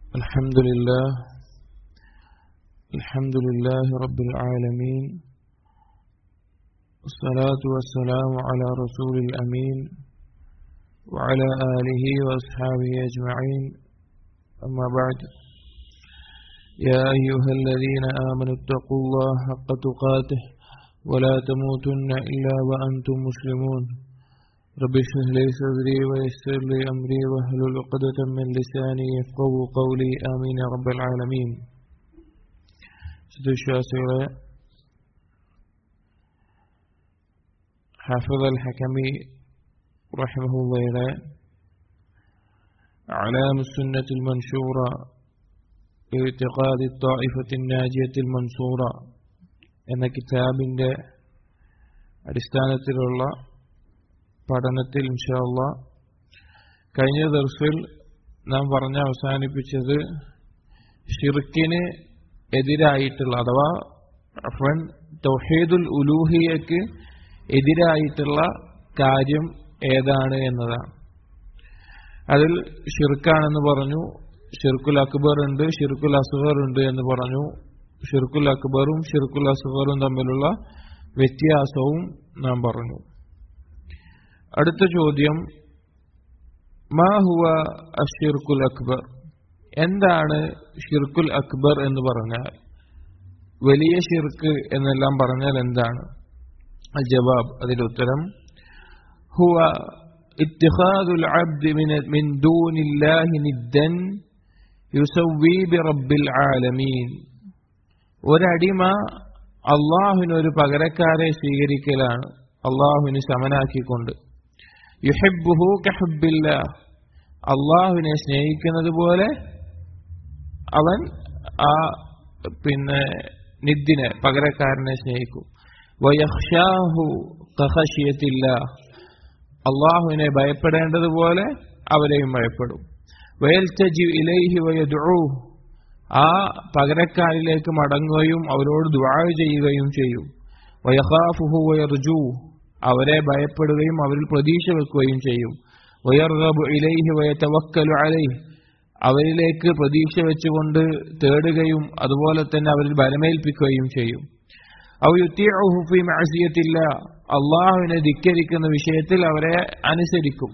الحمد لله الحمد لله رب العالمين الصلاة والسلام على رسول الأمين وعلى آله وأصحابه أجمعين أما بعد يا أيها الذين آمنوا اتقوا الله حق تقاته ولا تموتن إلا وأنتم مسلمون رب اشرح لي صدري ويسر لي أمري واحلل عقدة من لساني يفقهوا قولي آمين يا رب العالمين വിശ്വാസികളെ ഹാഫിദ് അൽ ഹക്കമി റഹിമഹുള്ളയുടെ أعلام السنة المنشورة باعتقاد الطائفة الناجية المنصورة എന്ന കിതാബിൻ്റെ അടിസ്ഥാനത്തിലുള്ള പഠനത്തിൽ ഇൻഷാല്ല കഴിഞ്ഞ ദിവസത്തിൽ നാം പറഞ്ഞ് അവസാനിപ്പിച്ചത് ഷിർക്കിന് എതിരായിട്ടുള്ള അഥവാ അഫ്വൻ തൗഹീദുൽ ഉലൂഹിയക്ക് എതിരായിട്ടുള്ള കാര്യം ഏതാണ് എന്നതാണ് അതിൽ ഷിർക്കാണെന്ന് പറഞ്ഞു ഷിർക്കുൽ അക്ബർ ഉണ്ട് ഷിർക്കുൽ അസുഹർ ഉണ്ട് എന്ന് പറഞ്ഞു ഷിർക്കുൽ അക്ബറും ഷിർക്കുൽ അസുഹറും തമ്മിലുള്ള വ്യത്യാസവും നാം പറഞ്ഞു അടുത്ത ചോദ്യം മാ ഹുവ അഷിർക്കുൽ അക്ബർ എന്താണ് ഷിർക്കുൽ അക്ബർ എന്ന് പറഞ്ഞാൽ വലിയ ഷിർക്ക് എന്നെല്ലാം പറഞ്ഞാൽ എന്താണ് ജവാബ് അതിന്റെ ഉത്തരം ഹുവ اتخاذ العبد من من دون الله ندا يسوي برب العالمين ഒരടിമ അള്ളാഹുവിന് ഒരു പകരക്കാരെ സ്വീകരിക്കലാണ് അള്ളാഹുവിന് സമനാക്കിക്കൊണ്ട് യുഹബുഹു കഹബില്ല അള്ളാഹുവിനെ സ്നേഹിക്കുന്നത് പോലെ അവൻ ആ പിന്നെ നിദ്ദിനെ പകരക്കാരനെ സ്നേഹിക്കും വയഹ്ഷാഹു കഹഷിയത്തില്ല അള്ളാഹുവിനെ ഭയപ്പെടേണ്ടതുപോലെ അവരെയും ഭയപ്പെടും വയൽത്തജി ഇലൈഹി വയദു ആ പകരക്കാരിലേക്ക് മടങ്ങുകയും അവരോട് ദുആ ചെയ്യുകയും ചെയ്യും വയഹാഫുഹു വയർജു അവരെ ഭയപ്പെടുകയും അവരിൽ പ്രതീക്ഷ വെക്കുകയും ചെയ്യും വയർഗബു ഇലൈഹി വയതവക്കലു അലൈഹി അവരിലേക്ക് പ്രതീക്ഷ വെച്ചുകൊണ്ട് തേടുകയും അതുപോലെ തന്നെ അവരിൽ ബലമേൽപ്പിക്കുകയും ചെയ്യും ഔയുത്തിഫി മാസിയത്തില്ല അള്ളാഹുവിനെ ധിക്കരിക്കുന്ന വിഷയത്തിൽ അവരെ അനുസരിക്കും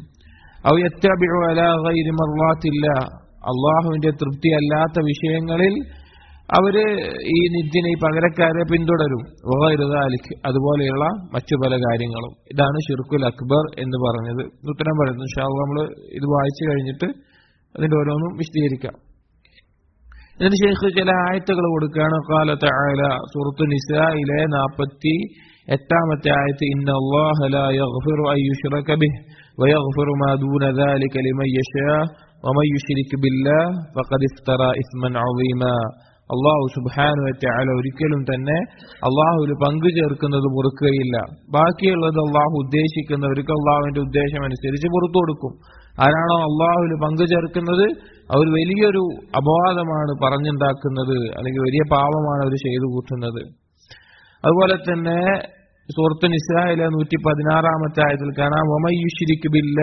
ഔയത്തില്ല അള്ളാഹുവിന്റെ തൃപ്തി അല്ലാത്ത വിഷയങ്ങളിൽ അവര് ഈ നിദ്ദിനെ ഈ പകരക്കാരെ പിന്തുടരും വഹരുതാലിക്ക് അതുപോലെയുള്ള മറ്റു പല കാര്യങ്ങളും ഇതാണ് ഷിർക്കുൽ അക്ബർ എന്ന് പറഞ്ഞത് ഉത്തരം പറയുന്നു ഷാ നമ്മൾ ഇത് വായിച്ചു കഴിഞ്ഞിട്ട് അതിന്റെ ഓരോന്നും വിശദീകരിക്കാം എന്നിട്ട് ശേഷം ചില ആയത്തുകൾ കൊടുക്കുകയാണ് കാലത്തെ ആയ സുഹൃത്തു നിസയിലെ നാൽപ്പത്തി എട്ടാമത്തെ ആയത്ത് ഇന്ന അല്ലാഹ ലാ യഗ്ഫിറു അൻ യുശ്റക ബിഹി വയഗ്ഫിറു മാ ദൂന ذلك لمن يشاء ومن يشرك بالله فقد افترى اثما عظيما അള്ളാഹു സുബാനു വറ്റാല ഒരിക്കലും തന്നെ അള്ളാഹുവിൽ പങ്കു ചേർക്കുന്നത് പൊറുക്കുകയില്ല ബാക്കിയുള്ളത് അള്ളാഹു ഉദ്ദേശിക്കുന്നവർക്ക് അള്ളാഹുവിന്റെ ഉദ്ദേശം അനുസരിച്ച് പുറത്തു കൊടുക്കും ആരാണോ അള്ളാഹുവിൽ പങ്കു ചേർക്കുന്നത് അവർ വലിയൊരു അപവാദമാണ് പറഞ്ഞുണ്ടാക്കുന്നത് അല്ലെങ്കിൽ വലിയ പാപമാണ് അവർ ചെയ്തു കൂട്ടുന്നത് അതുപോലെ തന്നെ സുഹൃത്ത് നിസായിലെ നൂറ്റി പതിനാറാമത്തെ ആയതിൽ കാണാം ഒമയുഷിരിക്ക് ബില്ല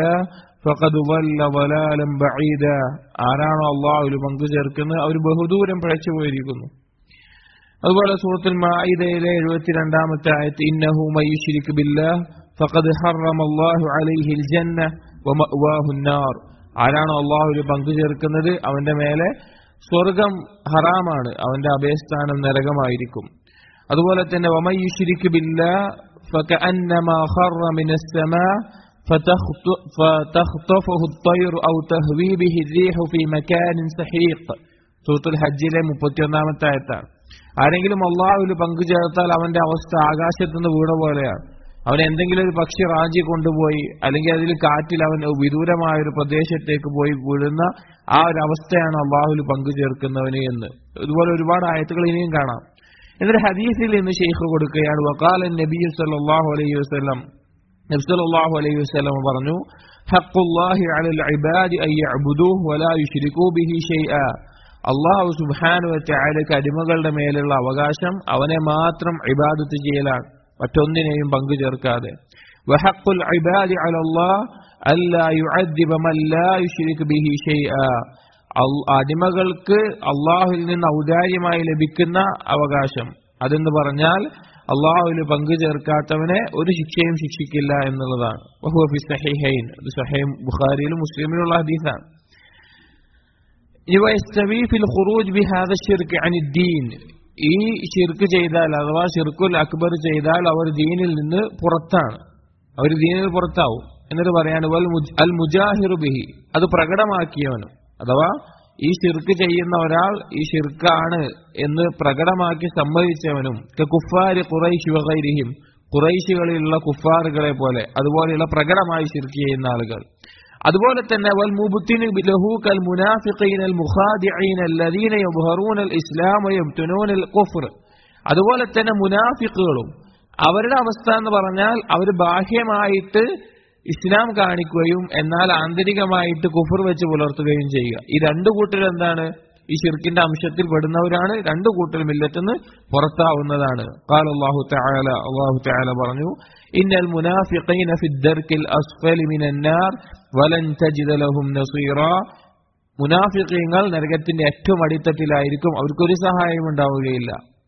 ആരാണോ അള്ളാഹുൽ പങ്കു ചേർക്കുന്നത് അവർ ബഹുദൂരം പിഴച്ചു പോയിരിക്കുന്നു അതുപോലെ സൂറത്തുൽ മായിദയിലെ എഴുപത്തിരണ്ടാമത്തെ ആയത്ത് ഇന്നഹു മയുഷിരിക്ക് ബില്ല ഫഖദ് ഹറം അള്ളാഹു അലൈഹിൽ ജന്ന വമഅവാഹുന്നാർ ആരാണോ അള്ളാഹുൽ പങ്കു ചേർക്കുന്നത് അവന്റെ മേലെ സ്വർഗം ഹറാമാണ് അവന്റെ അഭയസ്ഥാനം നരകമായിരിക്കും അതുപോലെ തന്നെ വമയുഷിരിക്ക് ബില്ല فكأنما خر من السماء فتخطفه الطير أو تهوي به الريح في مكان سحيق സൂത്തുൽ ഹജ്ജിലെ മുപ്പത്തിയൊന്നാമത്തെ ആയത്താണ് ആരെങ്കിലും അള്ളാഹുവിൽ പങ്കു ചേർത്താൽ അവന്റെ അവസ്ഥ ആകാശത്ത് നിന്ന് വീണ പോലെയാണ് അവൻ എന്തെങ്കിലും ഒരു പക്ഷി റാഞ്ചി കൊണ്ടുപോയി അല്ലെങ്കിൽ അതിൽ കാറ്റിൽ അവൻ വിദൂരമായ ഒരു പ്രദേശത്തേക്ക് പോയി വീഴുന്ന ആ ഒരു അവസ്ഥയാണ് അള്ളാഹുവിൽ പങ്കു ചേർക്കുന്നവന് എന്ന് ഇതുപോലെ ഒരുപാട് ആയത്തുകൾ ഇനിയും കാണാം എന്നിട്ട് ഹദീസിൽ നിന്ന് ഷെയ്ഖ് കൊടുക്കുകയാണ് വക്കാലൻ നബി സല്ലാഹു അലൈഹി വസ്ലം നബ്സല്ലാഹു അലൈഹി വസ്ലം പറഞ്ഞു ഹഖുല്ലാഹി അലൽ ഇബാദി അൻ യഅ്ബുദൂഹു വലാ യുശ്രികൂ ബിഹി ഷൈഅ അള്ളാഹു സുബ്ഹാനഹു വതആലക്ക് അടിമകളുടെ മേലുള്ള അവകാശം അവനെ മാത്രം ഇബാദത്ത് ചെയ്യലാണ് മറ്റൊന്നിനെയും പങ്കു ചേർക്കാതെ വഹഖുൽ ഇബാദി അലല്ലാഹ് അല്ലാ യുഅദ്ദിബ മൻ ലാ യുശ്രിക് ബിഹി ഷൈഅ അൽ- അടിമകൾക്ക് അള്ളാഹുവിൽ നിന്ന് ഔദാര്യമായി ലഭിക്കുന്ന അവകാശം അതെന്ന് പറഞ്ഞാൽ അള്ളാഹുവിൽ പങ്കു ചേർക്കാത്തവനെ ഒരു ശിക്ഷയും ശിക്ഷിക്കില്ല എന്നുള്ളതാണ് വഹുവ ഫി സഹീഹൈൻ ഇത് സഹീം ബുഖാരിയിലും മുസ്ലിമിലുള്ള ഹദീസാണ് ويستوي في الخروج بهذا الشرك عن الدين ഈ ഷിർക്ക് ചെയ്താൽ അഥവാ ഷിർക്കുൽ അക്ബർ ചെയ്താൽ അവർ ദീനിൽ നിന്ന് പുറത്താണ് അവർ ദീനിൽ പുറത്താവും എന്നിട്ട് പറയാണ് വൽ മുജ്- അൽ മുജാഹിറു ബിഹി അത് പ്രകടമാക്കിയവനും അഥവാ ഈ ഷിർക്ക് ചെയ്യുന്ന ഒരാൾ ഈ ഷിർക്കാണ് എന്ന് പ്രകടമാക്കി സമ്മതിച്ചവനും കുഫാരി ഖുറൈശ് വഗൈരിഹിം ഖുറൈശികളിലുള്ള കുഫാറുകളെ പോലെ അതുപോലെയുള്ള പ്രകടമായി ഷിർക്ക് ചെയ്യുന്ന ആളുകൾ അതുപോലെ തന്നെ വൽ മുബ്തിനു ബിലഹു കൽ മുനാഫിഖീന അൽ മുഖാദിഈന അല്ലദീന യബ്ഹറൂന അൽ ഇസ്ലാം വയബ്തുനൂന അൽ കുഫ്ർ അതുപോലെ തന്നെ മുനാഫിക്കുകളും അവരുടെ അവസ്ഥ എന്ന് പറഞ്ഞാൽ അവർ ബാഹ്യമായിട്ട് ഇസ്ലാം കാണിക്കുകയും എന്നാൽ ആന്തരികമായിട്ട് കുഫർ വെച്ച് പുലർത്തുകയും ചെയ്യുക ഈ രണ്ടു കൂട്ടരും എന്താണ് ഈ ഷിർക്കിന്റെ അംശത്തിൽ പെടുന്നവരാണ് രണ്ടു കൂട്ടരും മില്ലറ്റെന്ന് പുറത്താവുന്നതാണ് قال الله تعالى الله تعالى പറഞ്ഞു إن المنافقين في الدرك الأسفل من النار ولن تجد لهم نصيرا മുനാഫിഖീങ്ങൾ നരകത്തിന്റെ ഏറ്റവും അടിത്തട്ടിലായിരിക്കും അവർക്കൊരു സഹായം ഉണ്ടാവുകയില്ല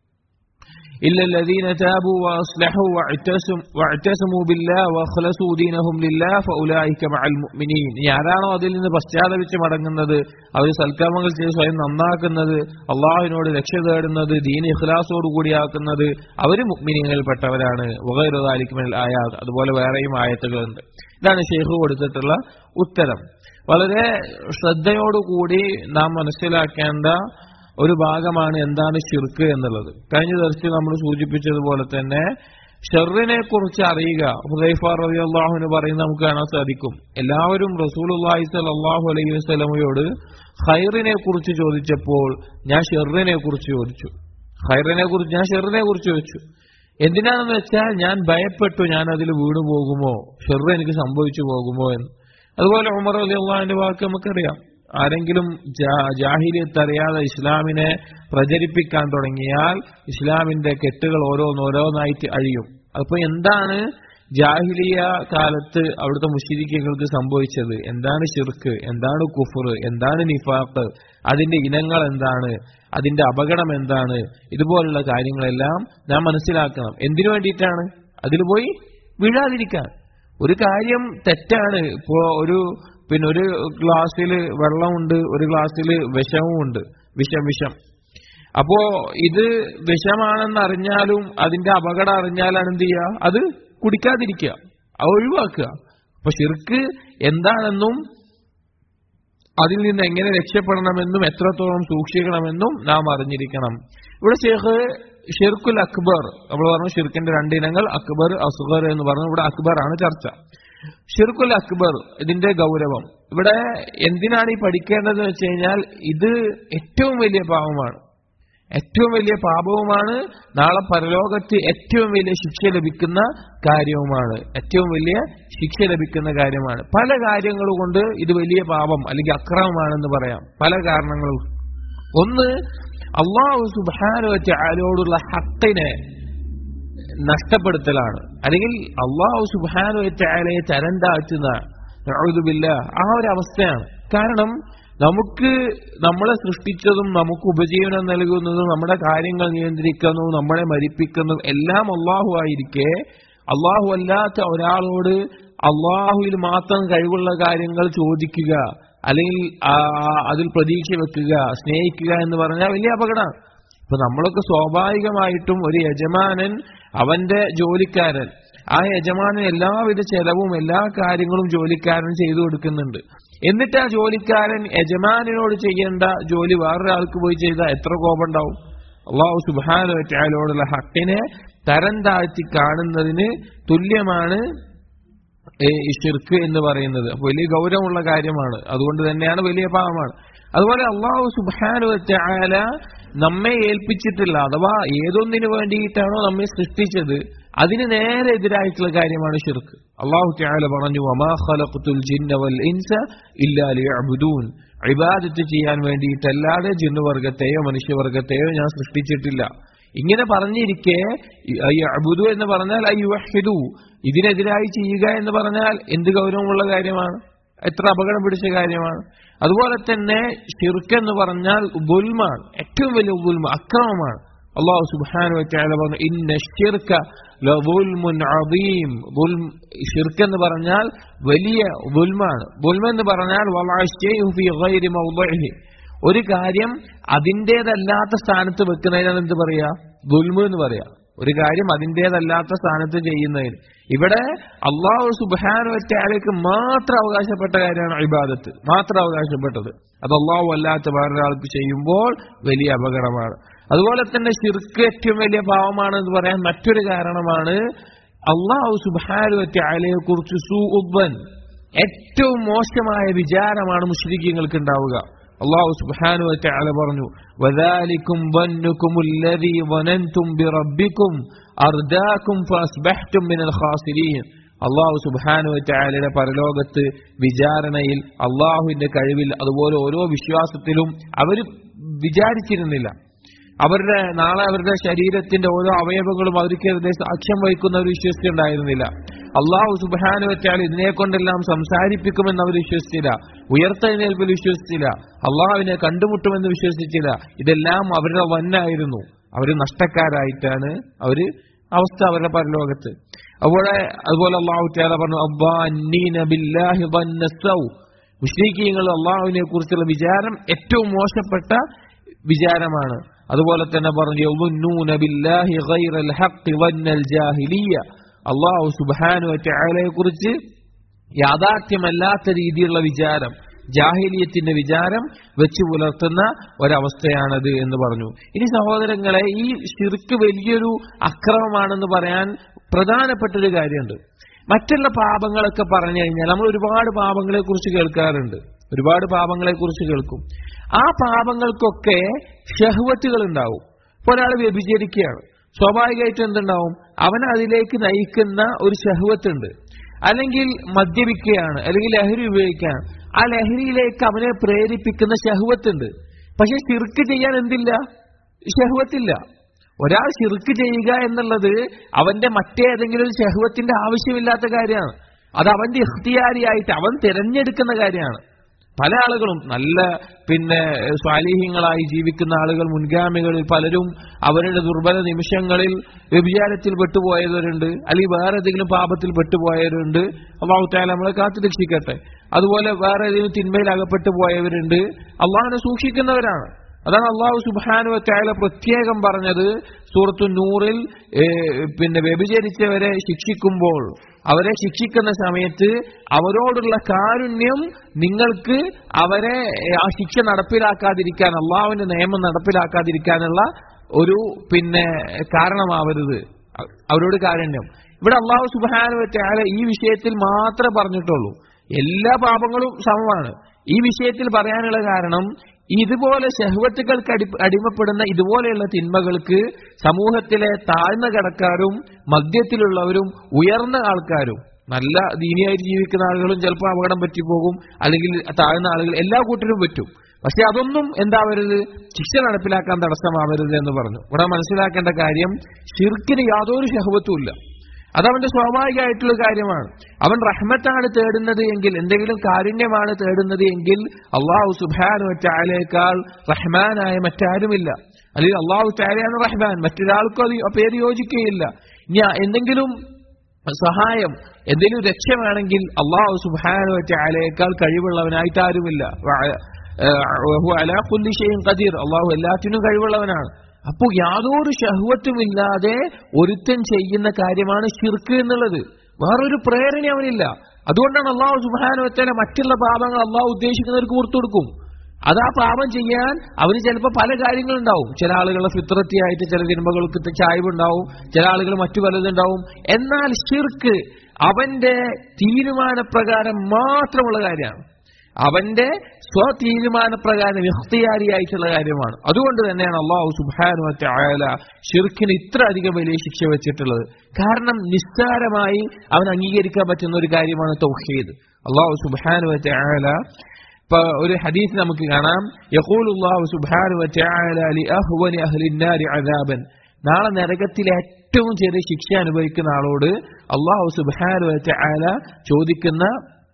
إلا الذين تابوا وأصلحوا واعتصم- واعتصموا بالله وأخلصوا دينهم لله فأولئك مع المؤمنين ഇനി ആരാണോ അതിൽ നിന്ന് പശ്ചാത്തപിച്ച് മടങ്ങുന്നത് അവർ സൽക്കർമ്മങ്ങൾ ചെയ്ത് സ്വയം നന്നാക്കുന്നത് അള്ളാഹുവിനോട് രക്ഷ തേടുന്നത് ദീൻ ഇഖ്ലാസോട് കൂടിയാക്കുന്നത് അവർ മുഗ്മിനികളിൽപ്പെട്ടവരാണ് വകരുതാലിക്കുമൽ ആയാത് അതുപോലെ വേറെയും ആയത്തുകളുണ്ട് ഇതാണ് ഷെയ്ഖ് കൊടുത്തിട്ടുള്ള ഉത്തരം വളരെ ശ്രദ്ധയോടുകൂടി നാം മനസ്സിലാക്കേണ്ട ഒരു ഭാഗമാണ് എന്താണ് ഷിർക്ക് എന്നുള്ളത് കഴിഞ്ഞ ദിവസം നമ്മൾ സൂചിപ്പിച്ചതുപോലെ തന്നെ ഷെറിനെ കുറിച്ച് അറിയുക ഹുദൈഫ റബി അള്ളാഹുവിന് പറയുന്ന നമുക്ക് കാണാൻ സാധിക്കും എല്ലാവരും റസൂലുള്ളാഹി സ്വല്ലല്ലാഹു അലൈഹി വസല്ലമയോട് ഖൈറിനെ കുറിച്ച് ചോദിച്ചപ്പോൾ ഞാൻ ഷെറിനെ കുറിച്ച് ചോദിച്ചു ഖൈറിനെ കുറിച്ച് ഞാൻ ഷെറിനെ കുറിച്ച് ചോദിച്ചു എന്തിനാണെന്ന് വെച്ചാൽ ഞാൻ ഭയപ്പെട്ടു ഞാൻ അതിൽ വീണു പോകുമോ ഷെറ് എനിക്ക് സംഭവിച്ചു പോകുമോ എന്ന് അതുപോലെ ഉമർ അലി അള്ളാഹിന്റെ വാക്ക് നമുക്കറിയാം ആരെങ്കിലും ജാ- ജാഹിലിയത്ത് അറിയാതെ ഇസ്ലാമിനെ പ്രചരിപ്പിക്കാൻ തുടങ്ങിയാൽ ഇസ്ലാമിന്റെ കെട്ടുകൾ ഓരോന്നോരോന്നായിട്ട് അഴിയും അപ്പൊ എന്താണ് ജാഹിലിയ കാലത്ത് അവിടുത്തെ മുഷിരിക്കങ്ങൾക്ക് സംഭവിച്ചത് എന്താണ് ഷിർക്ക് എന്താണ് കുഫർ എന്താണ് നിഫാഖ് അതിന്റെ ഇനങ്ങൾ എന്താണ് അതിന്റെ അപകടം എന്താണ് ഇതുപോലുള്ള കാര്യങ്ങളെല്ലാം നാം മനസ്സിലാക്കണം എന്തിനു വേണ്ടിയിട്ടാണ് അതിൽ പോയി വീഴാതിരിക്കാൻ ഒരു കാര്യം തെറ്റാണ് ഇപ്പോ ഒരു പിന്നെ ഒരു ഗ്ലാസ്സിൽ വെള്ളമുണ്ട് ഒരു ഗ്ലാസ്സിൽ വിഷവും ഉണ്ട് വിഷം വിഷം അപ്പോ ഇത് വിഷമാണെന്ന് അറിഞ്ഞാലും അതിന്റെ അപകടം അറിഞ്ഞാലാണ് എന്ത് ചെയ്യുക അത് കുടിക്കാതിരിക്കുക അത് ഒഴിവാക്കുക അപ്പൊ ഷിർക്ക് എന്താണെന്നും അതിൽ നിന്ന് എങ്ങനെ രക്ഷപ്പെടണമെന്നും എത്രത്തോളം സൂക്ഷിക്കണമെന്നും നാം അറിഞ്ഞിരിക്കണം ഇവിടെ ഷേഖ് ഷിർക്കുൽ അക്ബർ നമ്മൾ പറഞ്ഞു ഷിർക്കിന്റെ രണ്ടിനങ്ങൾ അക്ബർ അസ്ഗർ എന്ന് പറഞ്ഞു ഇവിടെ അക്ബർ ആണ് ചർച്ച ഷിർക്കുൽ അക്ബർ ഇതിന്റെ ഗൗരവം ഇവിടെ എന്തിനാണ് ഈ പഠിക്കേണ്ടതെന്ന് വെച്ച് കഴിഞ്ഞാൽ ഇത് ഏറ്റവും വലിയ പാപമാണ് ഏറ്റവും വലിയ പാപവുമാണ് നാളെ പരലോകത്ത് ഏറ്റവും വലിയ ശിക്ഷ ലഭിക്കുന്ന കാര്യവുമാണ് ഏറ്റവും വലിയ ശിക്ഷ ലഭിക്കുന്ന കാര്യമാണ് പല കാര്യങ്ങൾ കൊണ്ട് ഇത് വലിയ പാപം അല്ലെങ്കിൽ അക്രമമാണെന്ന് പറയാം പല കാരണങ്ങളും ഒന്ന് അള്ളാഹു സുബാനുവറ്റ ആരോടുള്ള ഹക്കിനെ നഷ്ടപ്പെടുത്തലാണ് അല്ലെങ്കിൽ അള്ളാഹു സുബാനുവറ്റ ആലയെ തരം താഴ്ത്തുന്ന നഅൂദുബില്ലാ, ആ ഒരു അവസ്ഥയാണ് കാരണം നമുക്ക് നമ്മളെ സൃഷ്ടിച്ചതും നമുക്ക് ഉപജീവനം നൽകുന്നതും നമ്മുടെ കാര്യങ്ങൾ നിയന്ത്രിക്കുന്നതും നമ്മളെ മരിപ്പിക്കുന്നതും എല്ലാം അള്ളാഹു ആയിരിക്കെ അള്ളാഹു അല്ലാത്ത ഒരാളോട് അള്ളാഹുവിൽ മാത്രം കഴിവുള്ള കാര്യങ്ങൾ ചോദിക്കുക അല്ലെങ്കിൽ ആ, അതിൽ പ്രതീക്ഷ വെക്കുക സ്നേഹിക്കുക എന്ന് പറഞ്ഞാൽ വലിയ അപകടമാണ് ഇപ്പൊ നമ്മളൊക്കെ സ്വാഭാവികമായിട്ടും ഒരു യജമാനൻ അവന്റെ ജോലിക്കാരൻ ആ യജമാനൻ എല്ലാവിധ ചെലവും എല്ലാ കാര്യങ്ങളും ജോലിക്കാരൻ ചെയ്തു കൊടുക്കുന്നുണ്ട് എന്നിട്ട് ആ ജോലിക്കാരൻ യജമാനോട് ചെയ്യേണ്ട ജോലി വേറൊരാൾക്ക് പോയി ചെയ്താൽ എത്ര കോപം ഉണ്ടാവും അള്ളാഹു സുബാനോടുള്ള ഹക്കിനെ തരം താഴ്ത്തി കാണുന്നതിന് തുല്യമാണ് ഈ ഷിർക്ക് എന്ന് പറയുന്നത് അപ്പൊ വലിയ ഗൗരവമുള്ള കാര്യമാണ് അതുകൊണ്ട് തന്നെയാണ് വലിയ പാപമാണ് അതുപോലെ അള്ളാഹു സുബാനു ആല നമ്മെ ഏൽപ്പിച്ചിട്ടില്ല അഥവാ ഏതൊന്നിനു വേണ്ടിയിട്ടാണോ നമ്മെ സൃഷ്ടിച്ചത് അതിന് നേരെ എതിരായിട്ടുള്ള കാര്യമാണ് ഷിർക്ക് അള്ളാഹു താല പറഞ്ഞു വമാ ഖലഖ്തുൽ ജിന്ന വൽ ഇൻസ ഇല്ലാ ലിയഅ്ബുദൂൻ ഇബാദത്ത് ചെയ്യാൻ വേണ്ടിയിട്ടല്ലാതെ ജിന്നുവർഗത്തെയോ മനുഷ്യവർഗത്തെയോ ഞാൻ സൃഷ്ടിച്ചിട്ടില്ല ഇങ്ങനെ പറഞ്ഞിരിക്കെ അബുദു എന്ന് പറഞ്ഞാൽ അയ്യുഹിദു ഇതിനെതിരായി ചെയ്യുക എന്ന് പറഞ്ഞാൽ എന്ത് ഗൗരവമുള്ള കാര്യമാണ് എത്ര അപകടം പിടിച്ച കാര്യമാണ് അതുപോലെ തന്നെ ഷിർക്ക് എന്ന് പറഞ്ഞാൽ ഗുൽമാണ് ഏറ്റവും വലിയ ഗുൽമ അക്രമമാണ് അള്ളാഹു സുബ്ഹാനഹു വതആല പറഞ്ഞു ഇന്ന ഷിർക ലദുൽമുൻ അദീം ഷിർക്ക് എന്ന് പറഞ്ഞാൽ വലിയ ഗുൽമാണ് ഗുൽമ എന്ന് പറഞ്ഞാൽ വളഅശ്ശൈഉ ഫീ ഗൈരി മൗദിഇഹി ഒരു കാര്യം അതിൻ്റെതല്ലാത്ത സ്ഥാനത്ത് വെക്കുന്നതിനാണ് എന്ത് പറയാ ഗുൽമു എന്ന് പറയാ ഒരു കാര്യം അതിൻ്റെതല്ലാത്ത സ്ഥാനത്ത് ചെയ്യുന്നതിന് ഇവിടെ അള്ളാഹു സുബാനുവറ്റാലേക്ക് മാത്രം അവകാശപ്പെട്ട കാര്യമാണ് ഇബാദത്ത് മാത്രം അവകാശപ്പെട്ടത് അത് അള്ളാഹു അല്ലാത്ത വേറൊരാൾക്ക് ചെയ്യുമ്പോൾ വലിയ അപകടമാണ് അതുപോലെ തന്നെ ശിർക്ക് ഏറ്റവും വലിയ പാവമാണ് എന്ന് പറയാൻ മറ്റൊരു കാരണമാണ് അള്ളാഹു സുബാനുവറ്റാലയെ കുറിച്ച് സൂബൻ ഏറ്റവും മോശമായ വിചാരമാണ് മുസ്ലിങ്ങൾക്ക് ഉണ്ടാവുക അള്ളാഹു സുബ്ഹാനഹു വതആല പറഞ്ഞു വദാലികും വന്നുകും الذي ظننتم بربكم അർദാകും ഫഅസ്ബഹ്തും മിനൽ ഖാസിരീൻ അള്ളാഹു സുബ്ഹാനഹു വതആലയുടെ പരലോകത്ത് വിചാരണയിൽ അള്ളാഹുവിന്റെ കഴിവിൽ അതുപോലെ ഓരോ വിശ്വാസത്തിലും അവർ വിചാരിച്ചിരുന്നില്ല അവരുടെ നാളെ അവരുടെ ശരീരത്തിന്റെ ഓരോ അവയവങ്ങളും അവർക്കെതിരെ സാക്ഷ്യം വഹിക്കുന്നവർ വിശ്വസിച്ചിട്ടുണ്ടായിരുന്നില്ല അള്ളാഹു സുബാനു വെച്ചാൽ ഇതിനെ കൊണ്ടെല്ലാം സംസാരിപ്പിക്കുമെന്ന് അവർ വിശ്വസിച്ചില്ല ഉയർത്തെഴുന്നേൽപ്പിൽ വിശ്വസിച്ചില്ല അള്ളാഹുവിനെ കണ്ടുമുട്ടുമെന്ന് വിശ്വസിച്ചില്ല ഇതെല്ലാം അവരുടെ വന്നായിരുന്നു അവർ നഷ്ടക്കാരായിട്ടാണ് അവര് അവസ്ഥ അവരുടെ പരലോകത്ത് അതുപോലെ അതുപോലെ അള്ളാഹു ത്യാല പറഞ്ഞു മുഷ്രീഖീങ്ങൾ അള്ളാഹുവിനെ കുറിച്ചുള്ള വിചാരം ഏറ്റവും മോശപ്പെട്ട വിചാരമാണ് അതുപോലെ തന്നെ പറഞ്ഞു അള്ളാഹു സുബാനു ത്യാലയെ കുറിച്ച് യാഥാർത്ഥ്യമല്ലാത്ത രീതിയിലുള്ള വിചാരം ജാഹിലിയത്തിന്റെ വിചാരം വെച്ച് പുലർത്തുന്ന ഒരവസ്ഥയാണത് എന്ന് പറഞ്ഞു ഇനി സഹോദരങ്ങളെ ഈ ശിർക്ക് വലിയൊരു അക്രമമാണെന്ന് പറയാൻ പ്രധാനപ്പെട്ട ഒരു കാര്യമുണ്ട് മറ്റുള്ള പാപങ്ങളൊക്കെ പറഞ്ഞു കഴിഞ്ഞാൽ നമ്മൾ ഒരുപാട് പാപങ്ങളെ കുറിച്ച് കേൾക്കാറുണ്ട് ഒരുപാട് പാപങ്ങളെ കുറിച്ച് കേൾക്കും ആ പാപങ്ങൾക്കൊക്കെ ഷഹ്വത്തുകൾ ഉണ്ടാവും ഇപ്പൊ ഒരാൾ വ്യഭിചരിക്കുകയാണ് സ്വാഭാവികമായിട്ടും എന്തുണ്ടാവും അവൻ അതിലേക്ക് നയിക്കുന്ന ഒരു ഷഹ്വത്തുണ്ട് അല്ലെങ്കിൽ മദ്യപിക്കുകയാണ് അല്ലെങ്കിൽ ലഹരി ഉപയോഗിക്കുകയാണ് ആ ലഹരിയിലേക്ക് അവനെ പ്രേരിപ്പിക്കുന്ന ഷഹ്വത്തുണ്ട് പക്ഷെ ശിർക്ക് ചെയ്യാൻ എന്തില്ല ഷഹ്വത്തില്ല ഒരാൾ ശിർക്ക് ചെയ്യുക എന്നുള്ളത് അവന്റെ മറ്റേതെങ്കിലും ഒരു ഷഹ്വത്തിന്റെ ആവശ്യമില്ലാത്ത കാര്യമാണ് അത് അവന്റെ ഇഖ്തിയാരിയായിട്ട് അവൻ തിരഞ്ഞെടുക്കുന്ന കാര്യമാണ് പല ആളുകളും നല്ല പിന്നെ സ്വാലിഹ്യങ്ങളായി ജീവിക്കുന്ന ആളുകൾ മുൻഗാമികളിൽ പലരും അവരുടെ ദുർബല നിമിഷങ്ങളിൽ വ്യഭിചാരത്തിൽ പെട്ടുപോയവരുണ്ട് അല്ലെങ്കിൽ വേറെ ഏതെങ്കിലും പാപത്തിൽ പെട്ടുപോയവരുണ്ട് അള്ളാഹുത്താല നമ്മളെ കാത്തു രക്ഷിക്കട്ടെ അതുപോലെ വേറെ ഏതെങ്കിലും തിന്മയിൽ അകപ്പെട്ടു പോയവരുണ്ട് അള്ളാഹിനെ സൂക്ഷിക്കുന്നവരാണ് അതാണ് അള്ളാഹു സുബാനു വറ്റായ പ്രത്യേകം പറഞ്ഞത് സൂറത്തു നൂറിൽ പിന്നെ വ്യഭിചരിച്ചവരെ ശിക്ഷിക്കുമ്പോൾ അവരെ ശിക്ഷിക്കുന്ന സമയത്ത് അവരോടുള്ള കാരുണ്യം നിങ്ങൾക്ക് അവരെ ആ ശിക്ഷ നടപ്പിലാക്കാതിരിക്കാൻ അള്ളാഹുവിന്റെ നിയമം നടപ്പിലാക്കാതിരിക്കാനുള്ള ഒരു പിന്നെ കാരണമാവരുത് അവരോട് കാരുണ്യം ഇവിടെ അള്ളാഹു സുബാനു വറ്റായ ഈ വിഷയത്തിൽ മാത്രമേ പറഞ്ഞിട്ടുള്ളൂ എല്ലാ പാപങ്ങളും സമമാണ് ഈ വിഷയത്തിൽ പറയാനുള്ള കാരണം ഇതുപോലെ ശഹ്വത്തുകൾക്ക് അടി അടിമപ്പെടുന്ന ഇതുപോലെയുള്ള തിന്മകൾക്ക് സമൂഹത്തിലെ താഴ്ന്ന കടക്കാരും മദ്യത്തിലുള്ളവരും ഉയർന്ന ആൾക്കാരും നല്ല ദീനിയായിട്ട് ജീവിക്കുന്ന ആളുകളും ചിലപ്പോൾ അപകടം പറ്റിപ്പോകും അല്ലെങ്കിൽ താഴ്ന്ന ആളുകൾ എല്ലാ കൂട്ടരും പറ്റും പക്ഷെ അതൊന്നും എന്താവരുത് ശിക്ഷ നടപ്പിലാക്കാൻ തടസ്സമാവരുത് എന്ന് പറഞ്ഞു ഇവിടെ മനസ്സിലാക്കേണ്ട കാര്യം ഷിർക്കിന് യാതൊരു ഷഹവത്തും അതവന്റെ സ്വാഭാവികമായിട്ടുള്ള കാര്യമാണ് അവൻ റഹ്മത്താണ് തേടുന്നത് എങ്കിൽ എന്തെങ്കിലും കാരുണ്യമാണ് തേടുന്നത് എങ്കിൽ അള്ളാഹു സുബാനു ചായലേക്കാൾ റഹ്മാനായ മറ്റാരുമില്ല അല്ലെങ്കിൽ അള്ളാഹു ചായലാണ് റഹ്മാൻ മറ്റൊരാൾക്കും അത് പേര് യോജിക്കുകയില്ല ഇനി എന്തെങ്കിലും സഹായം എന്തെങ്കിലും രക്ഷ വേണമെങ്കിൽ അള്ളാഹു സുബാനു ചായലേക്കാൾ കഴിവുള്ളവനായിട്ട് ആരുമില്ല അലാഖുല്ലിഷയും കദീർ അള്ളാഹു എല്ലാത്തിനും കഴിവുള്ളവനാണ് അപ്പോൾ യാതൊരു ഷഹ്വത്തുമില്ലാതെ ഒരുത്തൻ ചെയ്യുന്ന കാര്യമാണ് ഷിർക്ക് എന്നുള്ളത് വേറൊരു പ്രേരണ അവനില്ല അതുകൊണ്ടാണ് അള്ളാഹു സുബാനുവത്തേനെ മറ്റുള്ള പാപങ്ങൾ അള്ളാഹു ഉദ്ദേശിക്കുന്നവർക്ക് പുറത്തു കൊടുക്കും അത് ആ പാപം ചെയ്യാൻ അവന് ചിലപ്പോൾ പല കാര്യങ്ങളുണ്ടാവും ചില ആളുകളുടെ ഫിത്രത്തിയായിട്ട് ചില തിന്മകൾക്ക് ചായ്വുണ്ടാവും ചില ആളുകൾ മറ്റു പലതുണ്ടാവും എന്നാൽ ഷിർക്ക് അവന്റെ തീരുമാനപ്രകാരം മാത്രമുള്ള കാര്യമാണ് അവന്റെ സ്വതീരുമാനപ്രകാരം ഇഖ്തിയാരിയായിട്ടുള്ള കാര്യമാണ് അതുകൊണ്ട് തന്നെയാണ് അള്ളാഹു സുബാനു ആയാല ഷിർഖിന് ഇത്ര അധികം വലിയ ശിക്ഷ വെച്ചിട്ടുള്ളത് കാരണം നിസ്സാരമായി അവൻ അംഗീകരിക്കാൻ പറ്റുന്ന ഒരു കാര്യമാണ് തൗഹീദ് അള്ളാഹു സുബാനു ആയാല ഇപ്പൊ ഒരു ഹദീസ് നമുക്ക് കാണാം യഖൂൽ അള്ളാഹു സുബാനു അഹ്വനി അഹ്ലിന്നാരി അദാബൻ നാളെ നരകത്തിലെ ഏറ്റവും ചെറിയ ശിക്ഷ അനുഭവിക്കുന്ന ആളോട് അള്ളാഹു സുബാനു ആയാല ചോദിക്കുന്ന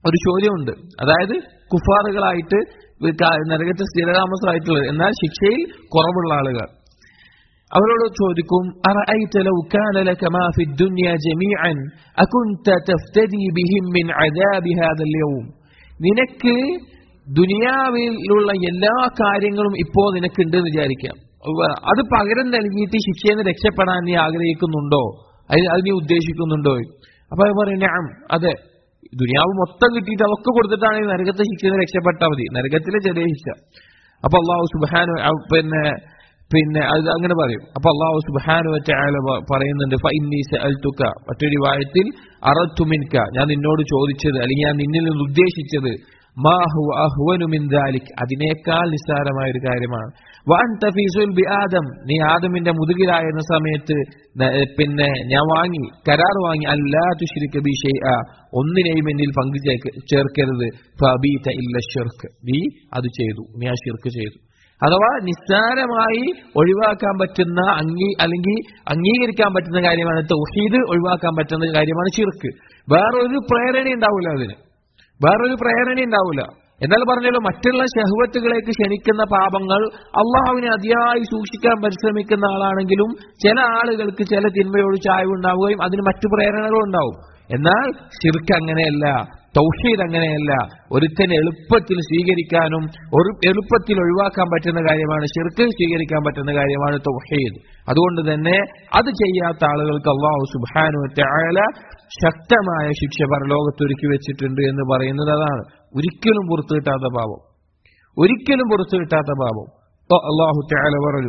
ഒരു ചോദ്യമുണ്ട് അതായത് കുഫാറുകളായിട്ട് നരകത്തിൽ സ്ഥിരതാമസമായിട്ടുള്ളത് എന്നാൽ ശിക്ഷയിൽ കുറവുള്ള ആളുകൾ അവരോട് ചോദിക്കും أرأيت لو كان لك ما في الدنيا جميعا أكنت تفتدي بهم من عذاب هذا اليوم നിനക്ക് ദുനിയാവിലുള്ള എല്ലാ കാര്യങ്ങളും ഇപ്പോൾ നിനക്കുണ്ട് എന്ന് വിചാരിക്കാം അത് പകരം നൽകിയിട്ട് ശിക്ഷയിൽ നിന്ന് രക്ഷപ്പെടാൻ നീ ആഗ്രഹിക്കുന്നുണ്ടോ അത് അത് നീ ഉദ്ദേശിക്കുന്നുണ്ടോ അപ്പൊ അത് പറയും ഞാൻ അതെ ദുനിയാവ് മൊത്തം കിട്ടിയിട്ട് അതൊക്കെ കൊടുത്തിട്ടാണ് ഈ നരകത്തെ ശിക്ഷയിൽ നിന്ന് രക്ഷപ്പെട്ടാൽ മതി നരകത്തിലെ ചെറിയ ശിക്ഷ അപ്പൊ അള്ളാഹു സുബാനു പിന്നെ പിന്നെ അത് അങ്ങനെ പറയും അപ്പൊ അള്ളാഹു സുബാനു വെച്ച അയാൾ പറയുന്നുണ്ട് അൽത്തുക്ക മറ്റൊരു വായത്തിൽ അറത്തുമിൻക ഞാൻ നിന്നോട് ചോദിച്ചത് അല്ലെങ്കിൽ ഞാൻ നിന്നിൽ നിന്ന് ഉദ്ദേശിച്ചത് മാഹു അഹ്വനു മിൻ ദാലിക് അതിനേക്കാൾ നിസ്സാരമായ ഒരു കാര്യമാണ് വൻ തഫീസുൽ ബി ആദം നീ ആദമിന്റെ മുതുകിലായിരുന്ന സമയത്ത് പിന്നെ ഞാൻ വാങ്ങി കരാർ വാങ്ങി അല്ലാ തുശ്രിക്ക് ബി ഷെയ്അ ഒന്നിനെയും എന്നിൽ പങ്കു ചേർക്കരുത് ഫബീത ഇല്ല ഷിർക്ക് നീ അത് ചെയ്തു നീ ആ ഷിർക്ക് ചെയ്തു അഥവാ നിസ്സാരമായി ഒഴിവാക്കാൻ പറ്റുന്ന അംഗീ അല്ലെങ്കിൽ അംഗീകരിക്കാൻ പറ്റുന്ന കാര്യമാണ് തൗഹീദ് ഒഴിവാക്കാൻ പറ്റുന്ന കാര്യമാണ് ഷിർക്ക് വേറൊരു പ്രേരണ ഉണ്ടാവില്ല അതിന് വേറൊരു പ്രേരണ ഉണ്ടാവില്ല എന്നാൽ പറഞ്ഞല്ലോ മറ്റുള്ള ഷഹുവത്തുകളേക്ക് ക്ഷണിക്കുന്ന പാപങ്ങൾ അള്ളാഹുവിനെ അതിയായി സൂക്ഷിക്കാൻ പരിശ്രമിക്കുന്ന ആളാണെങ്കിലും ചില ആളുകൾക്ക് ചില തിന്മയോട് ചായ്വ് ഉണ്ടാവുകയും അതിന് മറ്റു പ്രേരണകളും ഉണ്ടാവും എന്നാൽ ഷിർക്ക് അങ്ങനെയല്ല തൗഹീദ് അങ്ങനെയല്ല ഒരുത്തന് എളുപ്പത്തിൽ സ്വീകരിക്കാനും ഒരു എളുപ്പത്തിൽ ഒഴിവാക്കാൻ പറ്റുന്ന കാര്യമാണ് ഷിർക്ക് സ്വീകരിക്കാൻ പറ്റുന്ന കാര്യമാണ് തൗഹീദ് അതുകൊണ്ട് തന്നെ അത് ചെയ്യാത്ത ആളുകൾക്ക് അള്ളാഹു സുബാനു ആയാല ശക്തമായ ശിക്ഷ പരലോകത്തൊരുക്കി വെച്ചിട്ടുണ്ട് എന്ന് പറയുന്നത് അതാണ് ഒരിക്കലും പുറത്തു കിട്ടാത്ത പാപം ഒരിക്കലും പുറത്തു കിട്ടാത്ത പാപം അള്ളാഹു തആല പറഞ്ഞു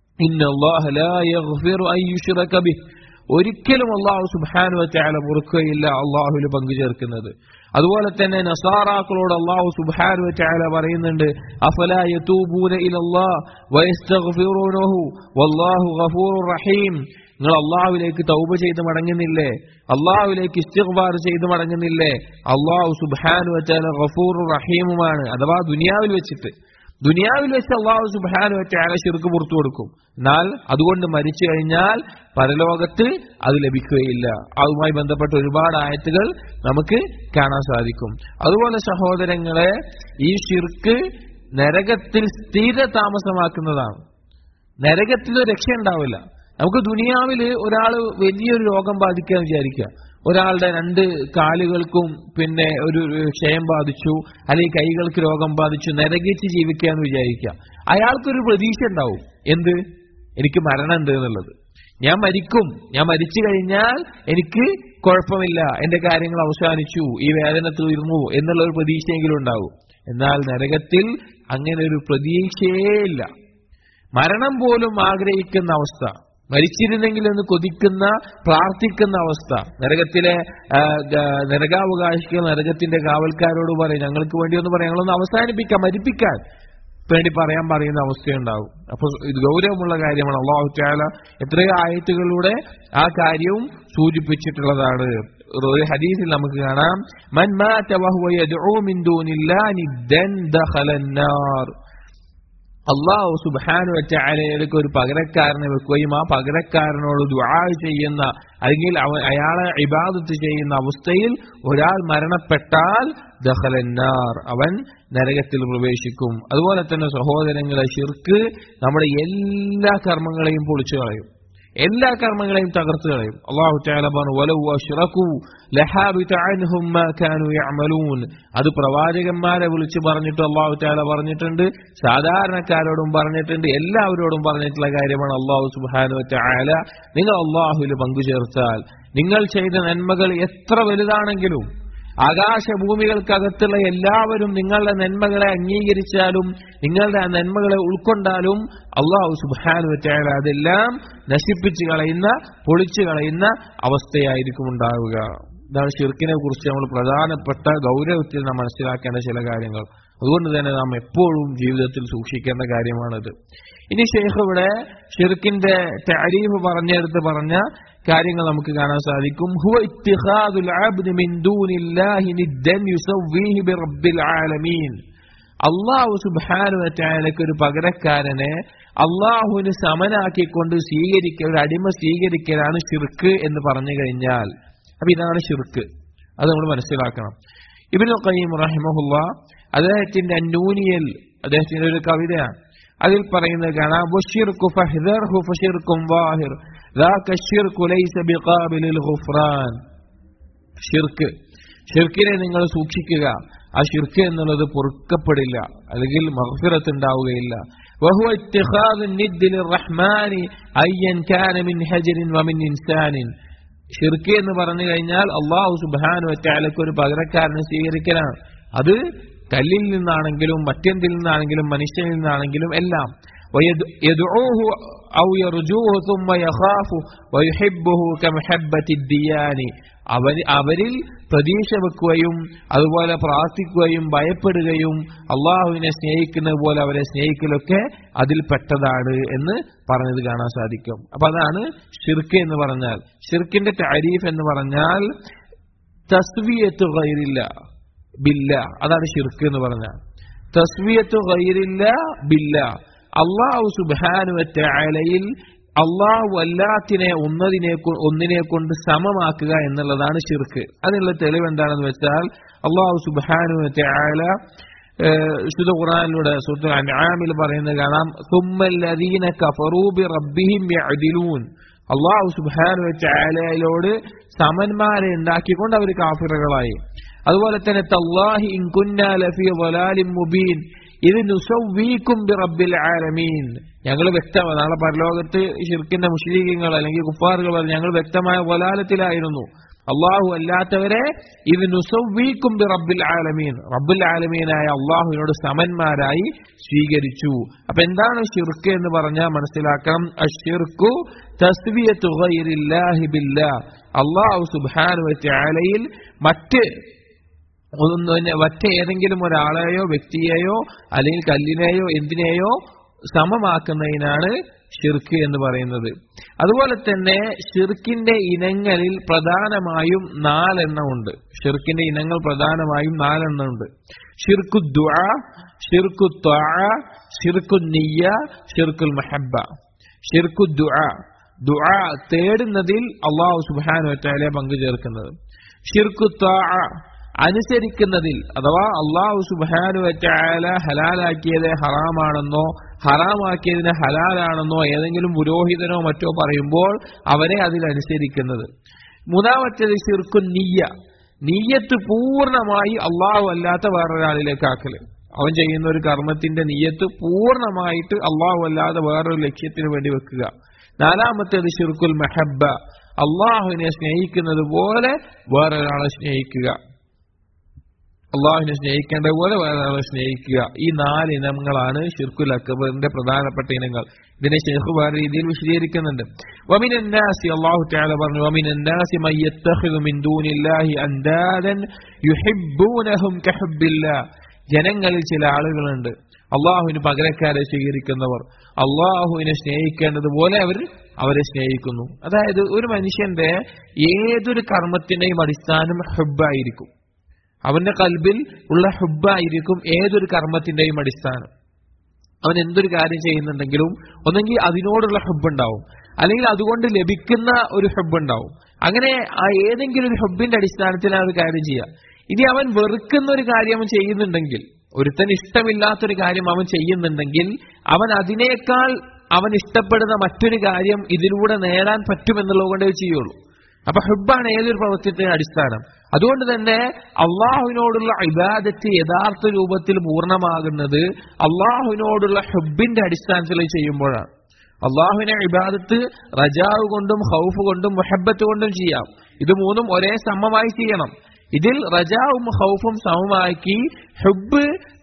ഒരിക്കലും അള്ളാഹു സുബാനു തആല പൊറുക്കുകയില്ല അള്ളാഹുവിൽ പങ്കു ചേർക്കുന്നത് അതുപോലെ തന്നെ നസാറാക്കളോട് അള്ളാഹു സുബാനു തആല പറയുന്നുണ്ട് അഫലാ യതൂബൂന ഇലല്ലാഹ് വയസ്തഗ്ഫിറൂനഹു വല്ലാഹു ഗഫൂറുർ റഹീം നിങ്ങൾ അള്ളാഹുവിലേക്ക് തൗബ ചെയ്ത് മടങ്ങുന്നില്ലേ അള്ളാഹുവിലേക്ക് ഇസ്തിഗ്ഫാർ ചെയ്ത് മടങ്ങുന്നില്ലേ അള്ളാഹു സുബാനു വച്ചാല ഗഫൂർ റഹീമുമാണ് അഥവാ ദുനിയാവിൽ വെച്ചിട്ട് ദുനിയാവിൽ വെച്ച് അള്ളാഹു സുബാനു വച്ചാല ശിർക്ക് പുറത്തു കൊടുക്കും എന്നാൽ അതുകൊണ്ട് മരിച്ചു കഴിഞ്ഞാൽ പരലോകത്ത് അത് ലഭിക്കുകയില്ല അതുമായി ബന്ധപ്പെട്ട ഒരുപാട് ആയത്തുകൾ നമുക്ക് കാണാൻ സാധിക്കും അതുപോലെ സഹോദരങ്ങളെ ഈ ഷിർക്ക് നരകത്തിൽ സ്ഥിര താമസമാക്കുന്നതാണ് നരകത്തിൽ രക്ഷ ഉണ്ടാവില്ല നമുക്ക് ദുനിയാവിൽ ഒരാൾ വലിയൊരു രോഗം ബാധിക്കുക വിചാരിക്കുക ഒരാളുടെ രണ്ട് കാലുകൾക്കും പിന്നെ ഒരു ക്ഷയം ബാധിച്ചു അല്ലെങ്കിൽ കൈകൾക്ക് രോഗം ബാധിച്ചു നരകിച്ച് ജീവിക്കുക എന്ന് വിചാരിക്കുക അയാൾക്കൊരു പ്രതീക്ഷ ഉണ്ടാവും എന്ത് എനിക്ക് മരണം ഉണ്ട് എന്നുള്ളത് ഞാൻ മരിക്കും ഞാൻ മരിച്ചു കഴിഞ്ഞാൽ എനിക്ക് കുഴപ്പമില്ല എന്റെ കാര്യങ്ങൾ അവസാനിച്ചു ഈ വേദന തീർന്നു എന്നുള്ള ഒരു പ്രതീക്ഷയെങ്കിലും ഉണ്ടാവും എന്നാൽ നരകത്തിൽ അങ്ങനെ ഒരു പ്രതീക്ഷയേ ഇല്ല മരണം പോലും ആഗ്രഹിക്കുന്ന അവസ്ഥ മരിച്ചിരുന്നെങ്കിൽ എന്ന് കൊതിക്കുന്ന പ്രാർത്ഥിക്കുന്ന അവസ്ഥ നരകത്തിലെ നരകാവകാശികൾ നരകത്തിന്റെ കാവൽക്കാരോട് പറയും ഞങ്ങൾക്ക് വേണ്ടി ഒന്ന് പറയാം ഞങ്ങളൊന്ന് അവസാനിപ്പിക്കാം മരിപ്പിക്കാൻ വേണ്ടി പറയാൻ പറയുന്ന അവസ്ഥയുണ്ടാവും അപ്പൊ ഇത് ഗൗരവമുള്ള കാര്യമാണ് അള്ളാഹു താല എത്രയോ ആയത്തുകളിലൂടെ ആ കാര്യവും സൂചിപ്പിച്ചിട്ടുള്ളതാണ് ഒരു ഹദീസിൽ നമുക്ക് കാണാം മൻ മാത വഹുവ യദ്ഉ മിൻ ദൂനില്ലാഹി ദൻ ദഖലന്നാർ അള്ളാഹു സുബാനു വെച്ച അലയിലേക്ക് ഒരു പകരക്കാരനെ വെക്കുകയും ആ പകരക്കാരനോട് ദുആ ചെയ്യുന്ന അല്ലെങ്കിൽ അയാളെ ഇബാദത്ത് ചെയ്യുന്ന അവസ്ഥയിൽ ഒരാൾ മരണപ്പെട്ടാൽ ദഹലന്നാർ അവൻ നരകത്തിൽ പ്രവേശിക്കും അതുപോലെ തന്നെ സഹോദരങ്ങളെ ഷിർക്ക് നമ്മുടെ എല്ലാ കർമ്മങ്ങളെയും പൊളിച്ചു കളയും എല്ലാ കർമ്മങ്ങളെയും തകർത്ത് കളയും അള്ളാഹു തആല പറഞ്ഞു വലൗ അശ്റകൂ ലഹാബിത അൻഹും മാ കാനൂ യഅമലൂൻ അത് പ്രവാചകന്മാരെ വിളിച്ചു പറഞ്ഞിട്ട് അള്ളാഹു തആല പറഞ്ഞിട്ടുണ്ട് സാധാരണക്കാരോടും പറഞ്ഞിട്ടുണ്ട് എല്ലാവരോടും പറഞ്ഞിട്ടുള്ള കാര്യമാണ് അള്ളാഹു സുബ്ഹാനഹു വതആല നിങ്ങൾ അള്ളാഹുവിൽ പങ്കുചേർത്താൽ നിങ്ങൾ ചെയ്ത നന്മകൾ എത്ര വലുതാണെങ്കിലും ആകാശഭൂമികൾക്കകത്തുള്ള എല്ലാവരും നിങ്ങളുടെ നന്മകളെ അംഗീകരിച്ചാലും നിങ്ങളുടെ ആ നന്മകളെ ഉൾക്കൊണ്ടാലും അള്ളാഹു സുബാനു വറ്റായാലും അതെല്ലാം നശിപ്പിച്ചു കളയുന്ന പൊളിച്ചു കളയുന്ന അവസ്ഥയായിരിക്കും ഉണ്ടാവുക ഇതാണ് ഷിർക്കിനെ കുറിച്ച് നമ്മൾ പ്രധാനപ്പെട്ട ഗൗരവത്തിൽ നാം മനസ്സിലാക്കേണ്ട ചില കാര്യങ്ങൾ അതുകൊണ്ട് തന്നെ നാം എപ്പോഴും ജീവിതത്തിൽ സൂക്ഷിക്കേണ്ട കാര്യമാണിത് ഇനി ഷെയ്ഖ് ഇവിടെ ഷിർക്കിന്റെ താരീഫ് പറഞ്ഞെടുത്ത് പറഞ്ഞ കാര്യങ്ങൾ നമുക്ക് കാണാൻ സാധിക്കും ഹുവ ഇത്തിഖാദുൽ അബ്ദി മിൻ ദൂനില്ലാഹി നിദ്ദൻ യുസവ്വീഹി ബിറബ്ബിൽ ആലമീൻ അള്ളാഹു സുബ്ഹാനഹു വതആലയ്ക്ക് ഒരു പകരക്കാരനെ അള്ളാഹുവിന് സമനാക്കിക്കൊണ്ട് സ്വീകരിക്കുക ഒരു അടിമ സ്വീകരിക്കലാണ് ഷിർക്ക് എന്ന് പറഞ്ഞു കഴിഞ്ഞാൽ അപ്പൊ ഇതാണ് ഷിർക്ക് അത് നമ്മൾ മനസ്സിലാക്കണം ഇബിൻ ഖയ്യിം റഹിമഹുല്ല അദ്ദേഹത്തിന്റെ അന്നൂനിയൽ അദ്ദേഹത്തിന്റെ ഒരു കവിതയാണ് അതിൽ പറയുന്നത് കാണാം "വശിർക്കു ഫഹ്ദർഹു ഫശിർക്കും വാഹിർ ذاك الشرك ليس بقابل الغفران ഷിർക്ക് ഷിർക്കിനെ നിങ്ങൾ സൂക്ഷിക്കുക ആ ഷിർക്ക് എന്നുള്ളത് പൊറുക്കപ്പെടില്ല അല്ലെങ്കിൽ മഹഫിറത്ത് ഉണ്ടാവുകയില്ല وهو اتخاذ الند للرحمن أيا كان من حجر ومن إنسان ഷിർക്ക് എന്ന് പറഞ്ഞു കഴിഞ്ഞാൽ അള്ളാഹു സുബാനു വറ്റാലക്ക് ഒരു പകരക്കാരനെ സ്വീകരിക്കലാണ് അത് കല്ലിൽ നിന്നാണെങ്കിലും മറ്റെന്തിൽ നിന്നാണെങ്കിലും മനുഷ്യനിൽ നിന്നാണെങ്കിലും എല്ലാം ويدعوه أو يرجوه ثم يخاف ويحبه كمحبة الديان അവര് അവരിൽ പ്രതീക്ഷ വെക്കുകയും അതുപോലെ പ്രാർത്ഥിക്കുകയും ഭയപ്പെടുകയും അള്ളാഹുവിനെ സ്നേഹിക്കുന്നത് പോലെ അവരെ സ്നേഹിക്കലൊക്കെ അതിൽ പെട്ടതാണ് എന്ന് പറഞ്ഞത് കാണാൻ സാധിക്കും അപ്പൊ അതാണ് ഷിർക്ക് എന്ന് പറഞ്ഞാൽ ഷിർക്കിന്റെ താരീഫ് എന്ന് പറഞ്ഞാൽ തസ്വിയത്ത് ഗൈറില്ല ബില്ല അതാണ് ഷിർക്ക് എന്ന് പറഞ്ഞാൽ തസ്വിയത്ത് ഗൈറില്ല ബില്ല അള്ളാഹു സുബാനുവറ്റയിൽ അള്ളാഹു അല്ലാത്തിനെ ഒന്നതിനെ ഒന്നിനെ കൊണ്ട് സമമാക്കുക എന്നുള്ളതാണ് ഷിർക്ക് അതിനുള്ള തെളിവ് എന്താണെന്ന് വെച്ചാൽ അള്ളാഹു സുബാനുവറ്റ വിശുദ്ധ ഖുറാനിലൂടെ സുഹൃത്തു അൻആമിൽ പറയുന്നത് കാണാം സുമ്മല്ലദീന കഫറൂ ബി റബ്ബിഹിം യഅദിലൂൻ അള്ളാഹു സുബാനുവറ്റയോട് സമന്മാരെ ഉണ്ടാക്കിക്കൊണ്ട് അവർ കാഫിറുകളായി അതുപോലെ തന്നെ തല്ലാഹി ഇൻ കുന്നാ ലഫീ ളലാലിൻ മുബീൻ ഇത് നുസവ്വീക്കും ബി റബ്ബിൽ ആലമീൻ ഞങ്ങൾ വ്യക്തമാണ് നാളെ പരലോകത്ത് ഷിർക്കിന്റെ മുഷ്രീഖ്യങ്ങൾ അല്ലെങ്കിൽ കുഫാറുകൾ പറഞ്ഞു ഞങ്ങൾ വ്യക്തമായ വലാലത്തിലായിരുന്നു അള്ളാഹു അല്ലാത്തവരെ ഇത് നുസവ്വീക്കും ബി റബ്ബിൽ ആലമീൻ റബ്ബുൽ ആലമീനായ അള്ളാഹുവിനോട് സമന്മാരായി സ്വീകരിച്ചു അപ്പൊ എന്താണ് ഷിർക്ക് എന്ന് പറഞ്ഞാൽ മനസ്സിലാക്കണം അഷിർക്കു തസ്വിയത്തു ഗൈറില്ലാഹി ബില്ലാഹ് അള്ളാഹു സുബ്ഹാനഹു വതആലയിൽ മറ്റ് ഒന്ന് മറ്റേതെങ്കിലും ഒരാളെയോ വ്യക്തിയെയോ അല്ലെങ്കിൽ കല്ലിനെയോ എന്തിനെയോ സമമാക്കുന്നതിനാണ് ഷിർക്ക് എന്ന് പറയുന്നത് അതുപോലെ തന്നെ ഷിർക്കിന്റെ ഇനങ്ങളിൽ പ്രധാനമായും നാലെണ്ണം ഉണ്ട് ഷിർക്കിന്റെ ഇനങ്ങൾ പ്രധാനമായും നാലെണ്ണം ഉണ്ട് ഷിർക്കു ദുആ ഷിർക്കു ത്വാഅ ഷിർക്കു നിയ്യ ഷിർക്കുൽ മഹബ്ബ ഷിർക്കു ദുആ ദുആ തേടുന്നതിൽ അള്ളാഹു സുബ്ഹാനഹു വതആല പങ്കു ചേർക്കുന്നത് ഷിർക്കു ത്വാഅ അനുസരിക്കുന്നതിൽ അഥവാ അള്ളാഹു സുബാനു വറ്റായാല ഹലാലാക്കിയത് ഹറാമാണെന്നോ ഹറാമാക്കിയതിന് ഹലാലാണെന്നോ ഏതെങ്കിലും പുരോഹിതനോ മറ്റോ പറയുമ്പോൾ അവരെ അതിൽ അനുസരിക്കുന്നത് മൂന്നാമത്തേത് ശിർക്കു നീയ നീയത്ത് പൂർണ്ണമായി അള്ളാഹു അല്ലാത്ത വേറൊരാളിലേക്ക് ആക്കല് അവൻ ചെയ്യുന്ന ഒരു കർമ്മത്തിന്റെ നീയത്ത് പൂർണ്ണമായിട്ട് അള്ളാഹു അല്ലാതെ വേറൊരു ലക്ഷ്യത്തിന് വേണ്ടി വെക്കുക നാലാമത്തേത് ഷിർക്കുൽ മെഹബ അള്ളാഹുവിനെ സ്നേഹിക്കുന്നത് പോലെ വേറൊരാളെ സ്നേഹിക്കുക അള്ളാഹുവിനെ സ്നേഹിക്കേണ്ട പോലെ വേറെ സ്നേഹിക്കുക ഈ നാല് ഇനങ്ങളാണ് ഷിർക്കുൽ അക്ബറിന്റെ പ്രധാനപ്പെട്ട ഇനങ്ങൾ ഇതിനെ ഷെയ്ഖ് വേറെ രീതിയിൽ വിശദീകരിക്കുന്നുണ്ട് വമിൻ الناس അല്ലാഹു തആല പറഞ്ഞു വമിൻ الناس من يتخذ من دون الله اندادا يحبونهم كحب الله ജനങ്ങളിൽ ചില ആളുകളുണ്ട് അള്ളാഹുവിന് പകരക്കാരെ സ്വീകരിക്കുന്നവർ അള്ളാഹുവിനെ സ്നേഹിക്കേണ്ടത് പോലെ അവർ അവരെ സ്നേഹിക്കുന്നു അതായത് ഒരു മനുഷ്യന്റെ ഏതൊരു കർമ്മത്തിന്റെയും അടിസ്ഥാനം ഹബ്ബായിരിക്കും അവന്റെ കൽബിൽ ഉള്ള ഹുബായിരിക്കും ഏതൊരു കർമ്മത്തിന്റെയും അടിസ്ഥാനം അവൻ എന്തൊരു കാര്യം ചെയ്യുന്നുണ്ടെങ്കിലും ഒന്നെങ്കിൽ അതിനോടുള്ള ഹുബ് ഉണ്ടാവും അല്ലെങ്കിൽ അതുകൊണ്ട് ലഭിക്കുന്ന ഒരു ഹുബ് ഉണ്ടാവും അങ്ങനെ ആ ഏതെങ്കിലും ഒരു ഹുബിന്റെ അടിസ്ഥാനത്തിൽ അത് കാര്യം ചെയ്യാം ഇനി അവൻ വെറുക്കുന്ന ഒരു കാര്യം അവൻ ചെയ്യുന്നുണ്ടെങ്കിൽ ഒരുത്തൻ ഇഷ്ടമില്ലാത്തൊരു കാര്യം അവൻ ചെയ്യുന്നുണ്ടെങ്കിൽ അവൻ അതിനേക്കാൾ അവൻ ഇഷ്ടപ്പെടുന്ന മറ്റൊരു കാര്യം ഇതിലൂടെ നേടാൻ പറ്റുമെന്നുള്ളത് കൊണ്ടേ ചെയ്യുള്ളൂ അപ്പൊ ഹുബാണ് ഏതൊരു പ്രവൃത്തിയുടെ അടിസ്ഥാനം അതുകൊണ്ട് തന്നെ അള്ളാഹുവിനോടുള്ള ഇബാദത്ത് യഥാർത്ഥ രൂപത്തിൽ പൂർണ്ണമാകുന്നത് അള്ളാഹുവിനോടുള്ള ഹുബിന്റെ അടിസ്ഥാനത്തിൽ ചെയ്യുമ്പോഴാണ് അള്ളാഹുവിനെ ഇബാദത്ത് റജാവ് കൊണ്ടും ഹൗഫ് കൊണ്ടും മുഹബത്ത് കൊണ്ടും ചെയ്യാം ഇത് മൂന്നും ഒരേ സമമായി ചെയ്യണം ഇതിൽ റജാവും ഹൗഫും സമമാക്കി ഹുബ്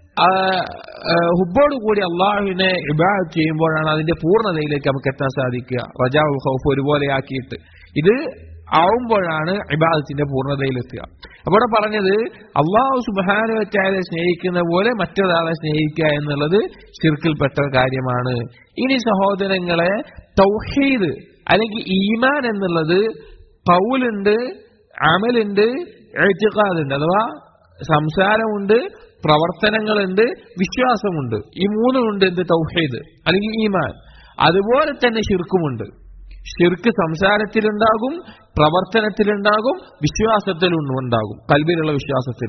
ഹുബോട് കൂടി അള്ളാഹുവിനെ ഇബാദ് ചെയ്യുമ്പോഴാണ് അതിന്റെ പൂർണ്ണതയിലേക്ക് നമുക്ക് എത്താൻ സാധിക്കുക റജാവും ഹൗഫ് ഒരുപോലെ ആക്കിയിട്ട് ഇത് ആവുമ്പോഴാണ് ഇബാദത്തിന്റെ പൂർണ്ണതയിലെത്തുക അവിടെ പറഞ്ഞത് അള്ളാഹു സുബാനുവറ്റാലെ സ്നേഹിക്കുന്ന പോലെ മറ്റൊരാളെ സ്നേഹിക്കുക എന്നുള്ളത് ചിർക്കിൽപ്പെട്ട കാര്യമാണ് ഇനി സഹോദരങ്ങളെ തൗഹീദ് അല്ലെങ്കിൽ ഈമാൻ എന്നുള്ളത് പൗലുണ്ട് അമലുണ്ട് എഴുത്തിക്കാതുണ്ട് അഥവാ സംസാരമുണ്ട് പ്രവർത്തനങ്ങളുണ്ട് വിശ്വാസമുണ്ട് ഈ മൂന്നുമുണ്ട് എന്ത് തൗഹീദ് അല്ലെങ്കിൽ ഈമാൻ അതുപോലെ തന്നെ ശിർക്കുമുണ്ട് ഷിർക്ക് സംസാരത്തിലുണ്ടാകും പ്രവർത്തനത്തിലുണ്ടാകും വിശ്വാസത്തിലും ഉണ്ടാകും കൽബിലുള്ള വിശ്വാസത്തിലും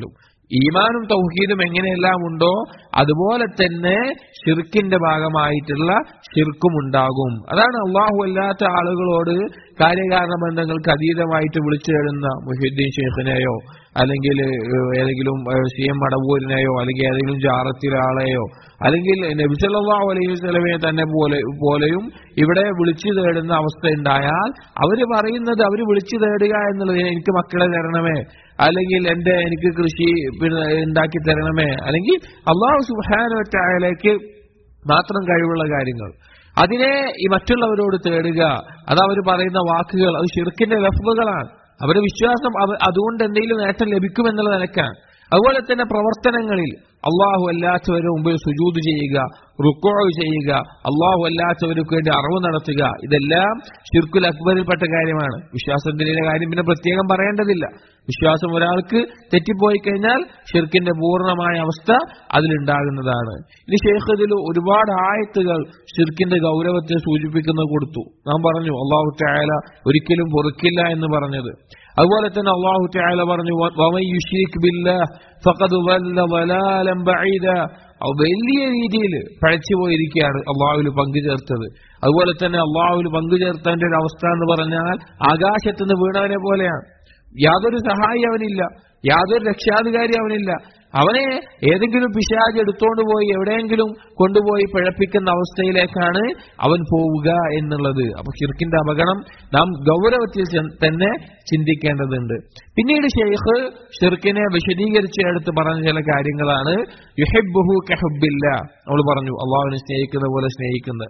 ഈമാനും തൗഹീദും എങ്ങനെയെല്ലാം ഉണ്ടോ അതുപോലെ തന്നെ ഷിർക്കിന്റെ ഭാഗമായിട്ടുള്ള ഷിർക്കും ഉണ്ടാകും അതാണ് അള്ളാഹു അല്ലാത്ത ആളുകളോട് കാര്യകാരണ ബന്ധങ്ങൾക്ക് അതീതമായിട്ട് വിളിച്ചു തരുന്ന മുഹീദ്ദീൻ ഷെയ്ഖിനെയോ അല്ലെങ്കിൽ ഏഹ്, ഏതെങ്കിലും ഏഹ്, സി എം മടവൂരിനെയോ അല്ലെങ്കിൽ ഏതെങ്കിലും ജാറത്തിലെ ആളെയോ അല്ലെങ്കിൽ നബിസല്ലാഹു അലൈഹി വസല്ലമയെ തന്നെ പോലെ പോലെയും ഇവിടെ വിളിച്ചു തേടുന്ന അവസ്ഥ ഉണ്ടായാൽ അവര് പറയുന്നത് അവര് വിളിച്ചു തേടുക എന്നുള്ളത് എനിക്ക് മക്കളെ തരണമേ അല്ലെങ്കിൽ എന്റെ എനിക്ക് കൃഷി പിന്നെ ഉണ്ടാക്കി തരണമേ അല്ലെങ്കിൽ അള്ളാഹു സുഹാനൊറ്റയിലേക്ക് മാത്രം കഴിവുള്ള കാര്യങ്ങൾ അതിനെ ഈ മറ്റുള്ളവരോട് തേടുക അത് അവർ പറയുന്ന വാക്കുകൾ അത് ഷിർക്കിന്റെ ലഫ്ലുകളാണ് അവരുടെ വിശ്വാസം അവ- അതുകൊണ്ട് എന്തെങ്കിലും നേട്ടം ലഭിക്കുമെന്നുള്ള നിലക്കാണ് അതുപോലെ തന്നെ പ്രവർത്തനങ്ങളിൽ അള്ളാഹു അല്ലാത്തവരുടെ മുമ്പിൽ സുജൂത് ചെയ്യുക റുക്കോ ചെയ്യുക അള്ളാഹു അല്ലാത്തവർക്ക് വേണ്ടി അറിവ് നടത്തുക ഇതെല്ലാം ഷിർക്കുൽ അക്ബറിൽപ്പെട്ട കാര്യമാണ് വിശ്വാസത്തിന്റെ കാര്യം പിന്നെ പ്രത്യേകം പറയേണ്ടതില്ല വിശ്വാസം ഒരാൾക്ക് തെറ്റിപ്പോയി കഴിഞ്ഞാൽ ഷിർക്കിന്റെ പൂർണ്ണമായ അവസ്ഥ അതിലുണ്ടാകുന്നതാണ് ഇനി ഷെയ്ഖ് ഇതിൽ ഒരുപാട് ആയത്തുകൾ ഷിർക്കിന്റെ ഗൗരവത്തെ സൂചിപ്പിക്കുന്ന കൊടുത്തു നാം പറഞ്ഞു അള്ളാഹു ചായാല ഒരിക്കലും പൊറുക്കില്ല എന്ന് പറഞ്ഞത് അതുപോലെ തന്നെ അള്ളാഹു ചായാല പറഞ്ഞു "വമൻ യുശ്രിക് ബില്ലാഹ് ഫഖദ് ضل ضلالا بعيدا." അവ വലിയ രീതിയിൽ പഴച്ചുപോയിരിക്കുകയാണ് അള്ളാഹുവിൽ പങ്കു ചേർത്തത് അതുപോലെ തന്നെ അള്ളാഹുവിൽ പങ്കു ചേർത്തതിന്റെ ഒരു അവസ്ഥ എന്ന് പറഞ്ഞാൽ ആകാശത്തുനിന്ന് വീണവനെ പോലെയാണ് യാതൊരു സഹായി അവനില്ല യാതൊരു രക്ഷാധികാരി അവനില്ല അവനെ ഏതെങ്കിലും പിശാജ് എടുത്തോണ്ട് പോയി എവിടെയെങ്കിലും കൊണ്ടുപോയി പിഴപ്പിക്കുന്ന അവസ്ഥയിലേക്കാണ് അവൻ പോവുക എന്നുള്ളത് അപ്പൊ ഷിർക്കിന്റെ അപകടം നാം ഗൗരവത്തിൽ ചെ- തന്നെ ചിന്തിക്കേണ്ടതുണ്ട് പിന്നീട് ഷെയ്ഖ് ഷിർക്കിനെ വിശദീകരിച്ച് എടുത്ത് പറഞ്ഞ ചില കാര്യങ്ങളാണ് യുഹെബുഹു കഹബില്ല നമ്മൾ പറഞ്ഞു അള്ളാഹുവിനെ സ്നേഹിക്കുന്ന പോലെ സ്നേഹിക്കുന്നത്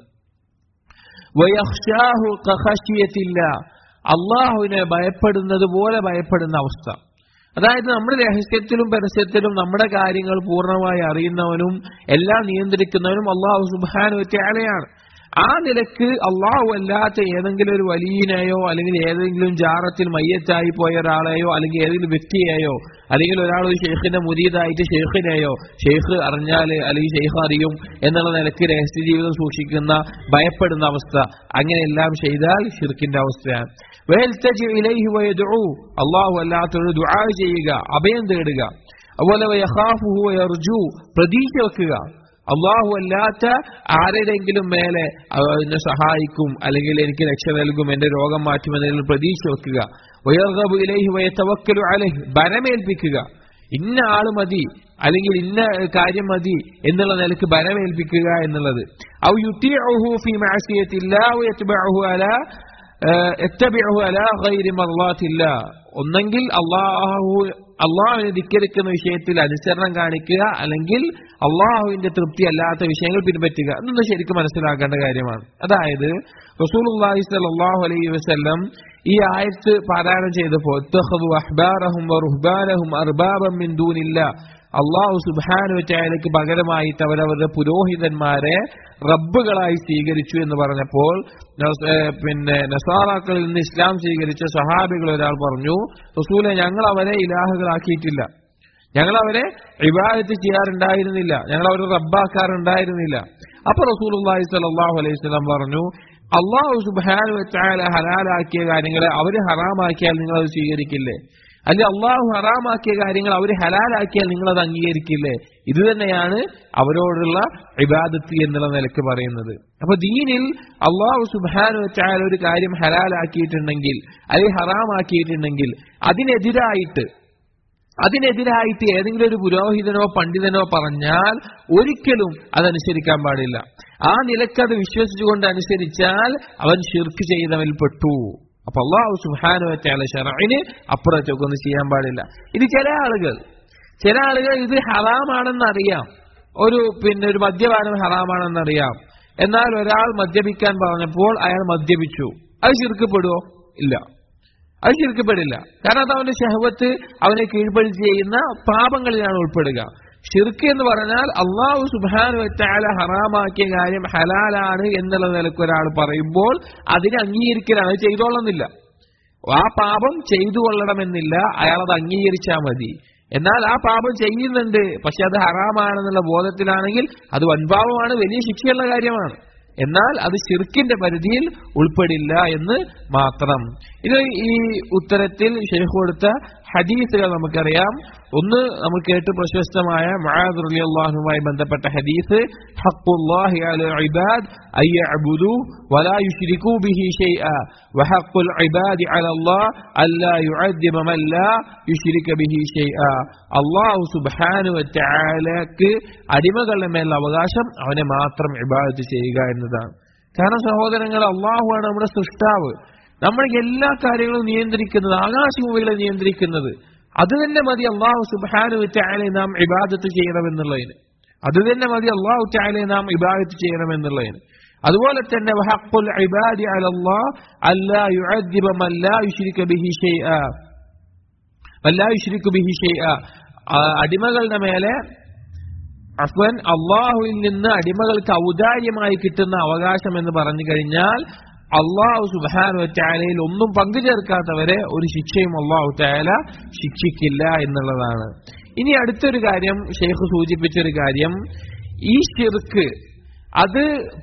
വയഹ്ഷാഹു കഹഷിയത്തില്ല അള്ളാഹുവിനെ ഭയപ്പെടുന്നത് പോലെ ഭയപ്പെടുന്ന അവസ്ഥ അതായത് നമ്മുടെ രഹസ്യത്തിലും പരസ്യത്തിലും നമ്മുടെ കാര്യങ്ങൾ പൂർണ്ണമായി അറിയുന്നവനും എല്ലാം നിയന്ത്രിക്കുന്നവനും അള്ളാഹു സുബാനു വ്യത്യാലയാണ് ആ നിലക്ക് അള്ളാഹു അല്ലാത്ത ഏതെങ്കിലും ഒരു വലിയനെയോ അല്ലെങ്കിൽ ഏതെങ്കിലും ജാറത്തിൽ മയ്യത്തായി പോയ ഒരാളെയോ അല്ലെങ്കിൽ ഏതെങ്കിലും വ്യക്തിയെയോ അല്ലെങ്കിൽ ഒരാൾ ഒരു ഷെയ്ഖിന്റെ മുരീതായിട്ട് ഷെയ്ഖിനെയോ ഷെയ്ഖ് അറിഞ്ഞാല് അല്ലെങ്കിൽ ഷെയ്ഖ് അറിയും എന്നുള്ള നിലക്ക് രഹസ്യ ജീവിതം സൂക്ഷിക്കുന്ന ഭയപ്പെടുന്ന അവസ്ഥ അങ്ങനെയെല്ലാം ചെയ്താൽ ഷിർക്കിന്റെ അവസ്ഥയാണ് വയൽത്തജി ഇലൈഹി വയദുഉ അള്ളാഹു അല്ലാത്തൊരു ദുആ ചെയ്യുക അഭയം തേടുക അതുപോലെ വയഖാഫുഹു വയർജു പ്രതീക്ഷ വെക്കുക അള്ളാഹു അല്ലാത്ത ആരുടെയെങ്കിലും മേലെ അവ എന്നെ സഹായിക്കും അല്ലെങ്കിൽ എനിക്ക് രക്ഷ നൽകും എന്റെ രോഗം മാറ്റുമെന്നതിൽ പ്രതീക്ഷ വെക്കുക വയർഗബു ഇലൈഹി വയതവക്കലു അലൈഹി ബരമേൽപ്പിക്കുക ഇന്ന ആള് മതി അല്ലെങ്കിൽ ഇന്ന കാര്യം മതി എന്നുള്ള നിലക്ക് ബരമേൽപ്പിക്കുക എന്നുള്ളത് ഔ യുത്തിഉഹു ഫീ മഅസിയത്തില്ലാഹി വയത്ബഉഹു അലാ എത്തബിഅഹു അലാ ഗൈരി മർളാത്തില്ല ഒന്നെങ്കിൽ അള്ളാഹു അള്ളാഹുവിനെ ധിക്കരിക്കുന്ന വിഷയത്തിൽ അനുസരണം കാണിക്കുക അല്ലെങ്കിൽ അള്ളാഹുവിന്റെ തൃപ്തി അല്ലാത്ത വിഷയങ്ങൾ പിൻപറ്റുക എന്നൊന്ന് ശരിക്കും മനസ്സിലാക്കേണ്ട കാര്യമാണ് അതായത് റസൂലുള്ളാഹി സ്വല്ലല്ലാഹു അലൈഹി വസല്ലം ഈ ആയത്ത് പാരായണം ചെയ്തപ്പോൾ ഇത്തഖദു അഹ്ബാറഹും വറുഹ്ബാനഹും അർബാബൻ മിൻ ദൂനില്ലാ അള്ളാഹു സുബാനു ചായലക്ക് പകരമായിട്ട് അവരവരുടെ പുരോഹിതന്മാരെ റബ്ബുകളായി സ്വീകരിച്ചു എന്ന് പറഞ്ഞപ്പോൾ നസ്- ഏഹ് പിന്നെ നസാറാക്കളിൽ നിന്ന് ഇസ്ലാം സ്വീകരിച്ച സഹാബികൾ ഒരാൾ പറഞ്ഞു റസൂലെ ഞങ്ങൾ അവരെ ഇലാഹുകളാക്കിയിട്ടില്ല ഞങ്ങൾ അവരെ ഇബാദത്ത് ചെയ്യാറുണ്ടായിരുന്നില്ല ഞങ്ങൾ അവരെ റബ്ബാക്കാറുണ്ടായിരുന്നില്ല അപ്പൊ റസൂൽ സലാഹു അലൈഹി സ്വലം പറഞ്ഞു അള്ളാഹു സുബാനു വെച്ചാൽ ഹലാലാക്കിയ കാര്യങ്ങളെ അവര് ഹറാമാക്കിയാൽ നിങ്ങൾ അത് സ്വീകരിക്കില്ലേ അല്ലെ അള്ളാഹു ഹറാമാക്കിയ കാര്യങ്ങൾ അവർ ഹലാലാക്കിയാൽ നിങ്ങൾ അത് അംഗീകരിക്കില്ലേ ഇത് തന്നെയാണ് അവരോടുള്ള ഇബാദത്ത് എന്നുള്ള നിലക്ക് പറയുന്നത് അപ്പൊ ദീനിൽ അള്ളാഹു സുബാനു വെച്ചാൽ ഒരു കാര്യം ഹലാലാക്കിയിട്ടുണ്ടെങ്കിൽ അല്ലെങ്കിൽ ഹറാമാക്കിയിട്ടുണ്ടെങ്കിൽ അതിനെതിരായിട്ട് അതിനെതിരായിട്ട് ഏതെങ്കിലും ഒരു പുരോഹിതനോ പണ്ഡിതനോ പറഞ്ഞാൽ ഒരിക്കലും അതനുസരിക്കാൻ പാടില്ല ആ നിലക്ക് അത് വിശ്വസിച്ചുകൊണ്ട് അനുസരിച്ചാൽ അവൻ ഷിർക്ക് ചെയ്തവനിൽ പെട്ടു അപ്പൊ അള്ളാഹു സുഹാനു വെച്ചാൽ ഷറൈന് അപ്പുറത്തേക്ക് ഒന്നും ചെയ്യാൻ പാടില്ല ഇത് ചില ആളുകൾ ചില ആളുകൾ ഇത് ഹറാമാണെന്നറിയാം ഒരു പിന്നെ ഒരു മദ്യപാനം ഹറാമാണെന്നറിയാം എന്നാൽ ഒരാൾ മദ്യപിക്കാൻ പറഞ്ഞപ്പോൾ അയാൾ മദ്യപിച്ചു അത് ശിർക്കപ്പെടുവോ ഇല്ല അത് ശിർക്കപ്പെടില്ല കാരണം അത് അവന്റെ ഷഹവത്ത് അവനെ കീഴ്പ്പെടുത്തി ചെയ്യുന്ന പാപങ്ങളിലാണ് ഉൾപ്പെടുക ഷിർക്ക് എന്ന് പറഞ്ഞാൽ അള്ളാഹു സുബാനു വെച്ചാല ഹറാമാക്കിയ കാര്യം ഹലാലാണ് എന്നുള്ള നിലക്ക് ഒരാൾ പറയുമ്പോൾ അതിനെ അംഗീകരിക്കലാണ് അത് ചെയ്തോളുന്നില്ല ആ പാപം ചെയ്തു കൊള്ളണമെന്നില്ല അയാൾ അത് അംഗീകരിച്ചാൽ മതി എന്നാൽ ആ പാപം ചെയ്യുന്നുണ്ട് പക്ഷെ അത് ഹറാമാണെന്നുള്ള ബോധത്തിലാണെങ്കിൽ അത് വൻപാപമാണ് വലിയ ശിക്ഷയുള്ള കാര്യമാണ് എന്നാൽ അത് ഷിർക്കിന്റെ പരിധിയിൽ ഉൾപ്പെടില്ല എന്ന് മാത്രം ഇത് ഈ ഉത്തരത്തിൽ ഷെയ്ഖ് കൊടുത്ത ഹദീസുകൾ നമുക്കറിയാം ഒന്ന് നമ്മൾ കേട്ട് പ്രശസ്തമായ മുആദ് റളിയല്ലാഹുവുമായി ബന്ധപ്പെട്ട ഹദീസ് ഹഖ്ഖുല്ലാഹി അലൽ ഇബാദ് അൻ യഅബുദു വലാ യുശ്രികൂ ബിഹി ഷൈഅ വഹഖുൽ ഇബാദി അലല്ലാഹ് അല്ലാ യുഅദ്ദിബ മൻ ലാ യുശ്രിക ബിഹി ഷൈഅ അല്ലാഹു സുബ്ഹാനഹു വ തആലക്ക് അടിമകളുടെ മേലുള്ള അവകാശം അവനെ മാത്രം ഇബാദത്ത് ചെയ്യുക എന്നതാണ് കാരണം സഹോദരങ്ങൾ അള്ളാഹുവാണ് നമ്മുടെ സൃഷ്ടാവ് നമ്മൾ എല്ലാ കാര്യങ്ങളും നിയന്ത്രിക്കുന്നത് ആകാശഭൂമികളെ നിയന്ത്രിക്കുന്നത് അത് തന്നെ മതി അള്ളാഹു സുബാനു ചായാലെ നാം ഇബാദത്ത് ചെയ്യണമെന്നുള്ളതിന് അത് തന്നെ മതി അള്ളാഹു ചായാലെ നാം ഇബാദത്ത് ചെയ്യണമെന്നുള്ളതിന് അതുപോലെ തന്നെ വഹഖുൽ ഇബാദി അലല്ലാഹ് അല്ലാ യുഅദ്ദിബ മൻ ലാ യുശ്രിക ബിഹി ഷൈഅ വല്ലാ യുശ്രികു ബിഹി ഷൈഅ അടിമകളുടെ മേലെ അഫ്വൻ അള്ളാഹുവിൽ നിന്ന് അടിമകൾക്ക് ഔദാര്യമായി കിട്ടുന്ന അവകാശം എന്ന് പറഞ്ഞു കഴിഞ്ഞാൽ അള്ളാഹു സുബാനു ചായാലയിൽ ഒന്നും പങ്കുചേർക്കാത്തവരെ ഒരു ശിക്ഷയും അള്ളാഹു ചായാല ശിക്ഷിക്കില്ല എന്നുള്ളതാണ് ഇനി അടുത്തൊരു കാര്യം ഷെയ്ഖ് സൂചിപ്പിച്ചൊരു കാര്യം ഈ ഷിർക്ക് അത്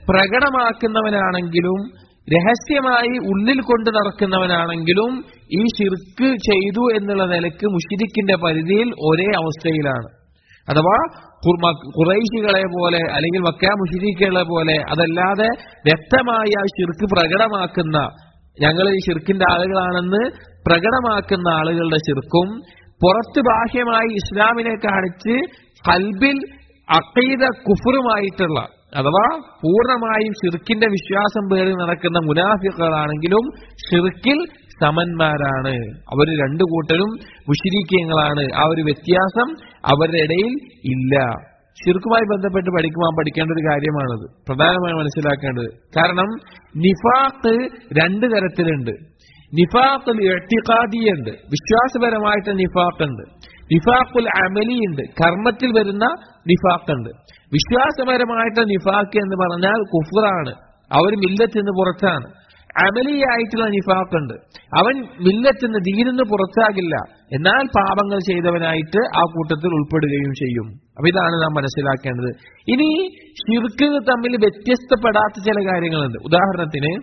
പ്രകടമാക്കുന്നവനാണെങ്കിലും രഹസ്യമായി ഉള്ളിൽ കൊണ്ട് നടക്കുന്നവനാണെങ്കിലും ഈ ഷിർക്ക് ചെയ്തു എന്നുള്ള നിലക്ക് മുഷിരിക്കിന്റെ പരിധിയിൽ ഒരേ അവസ്ഥയിലാണ് അഥവാ കുറൈശികളെ പോലെ അല്ലെങ്കിൽ മക്ക മുഷിരിക്കുകളെ പോലെ അതല്ലാതെ വ്യക്തമായി ആ ഷിർക്ക് പ്രകടമാക്കുന്ന ഞങ്ങൾ ഈ ഷിർക്കിന്റെ ആളുകളാണെന്ന് പ്രകടമാക്കുന്ന ആളുകളുടെ ഷിർക്കും പുറത്ത് ബാഹ്യമായി ഇസ്ലാമിനെ കാണിച്ച് കൽബിൽ അക്കീത കുഫറുമായിട്ടുള്ള അഥവാ പൂർണ്ണമായും ഷിർക്കിന്റെ വിശ്വാസം പേറി നടക്കുന്ന മുനാഫിക്കുകളാണെങ്കിലും ഷിർക്കിൽ സമന്മാരാണ് അവർ രണ്ടു കൂട്ടരും മുഷിരിക്കങ്ങളാണ് ആ ഒരു വ്യത്യാസം അവരുടെ ഇടയിൽ ഇല്ല ഷിർക്കുമായി ബന്ധപ്പെട്ട് പഠിക്കുവാൻ പഠിക്കേണ്ട ഒരു കാര്യമാണത് പ്രധാനമായി മനസ്സിലാക്കേണ്ടത് കാരണം നിഫാഖ് രണ്ട് തരത്തിലുണ്ട് നിഫാഖുൽ എട്ടിക്കാദിയുണ്ട് വിശ്വാസപരമായിട്ട് നിഫാഖ് ഉണ്ട് നിഫാഖുൽ അമലി ഉണ്ട് കർമ്മത്തിൽ വരുന്ന നിഫാഖ് ഉണ്ട് വിശ്വാസപരമായിട്ട് നിഫാഖ് എന്ന് പറഞ്ഞാൽ കുഫറാണ് അവർ മില്ലത്തിന് പുറത്താണ് അമലിയായിട്ടുള്ള നിഫാഖ് ഉണ്ട് അവൻ മില്ലത്തിന് ദീനിന്ന് പുറത്താകില്ല എന്നാൽ പാപങ്ങൾ ചെയ്തവനായിട്ട് ആ കൂട്ടത്തിൽ ഉൾപ്പെടുകയും ചെയ്യും അപ്പൊ ഇതാണ് നാം മനസ്സിലാക്കേണ്ടത് ഇനി ഷിർക്ക് തമ്മിൽ വ്യത്യസ്തപ്പെടാത്ത ചില കാര്യങ്ങളുണ്ട് ഉദാഹരണത്തിന്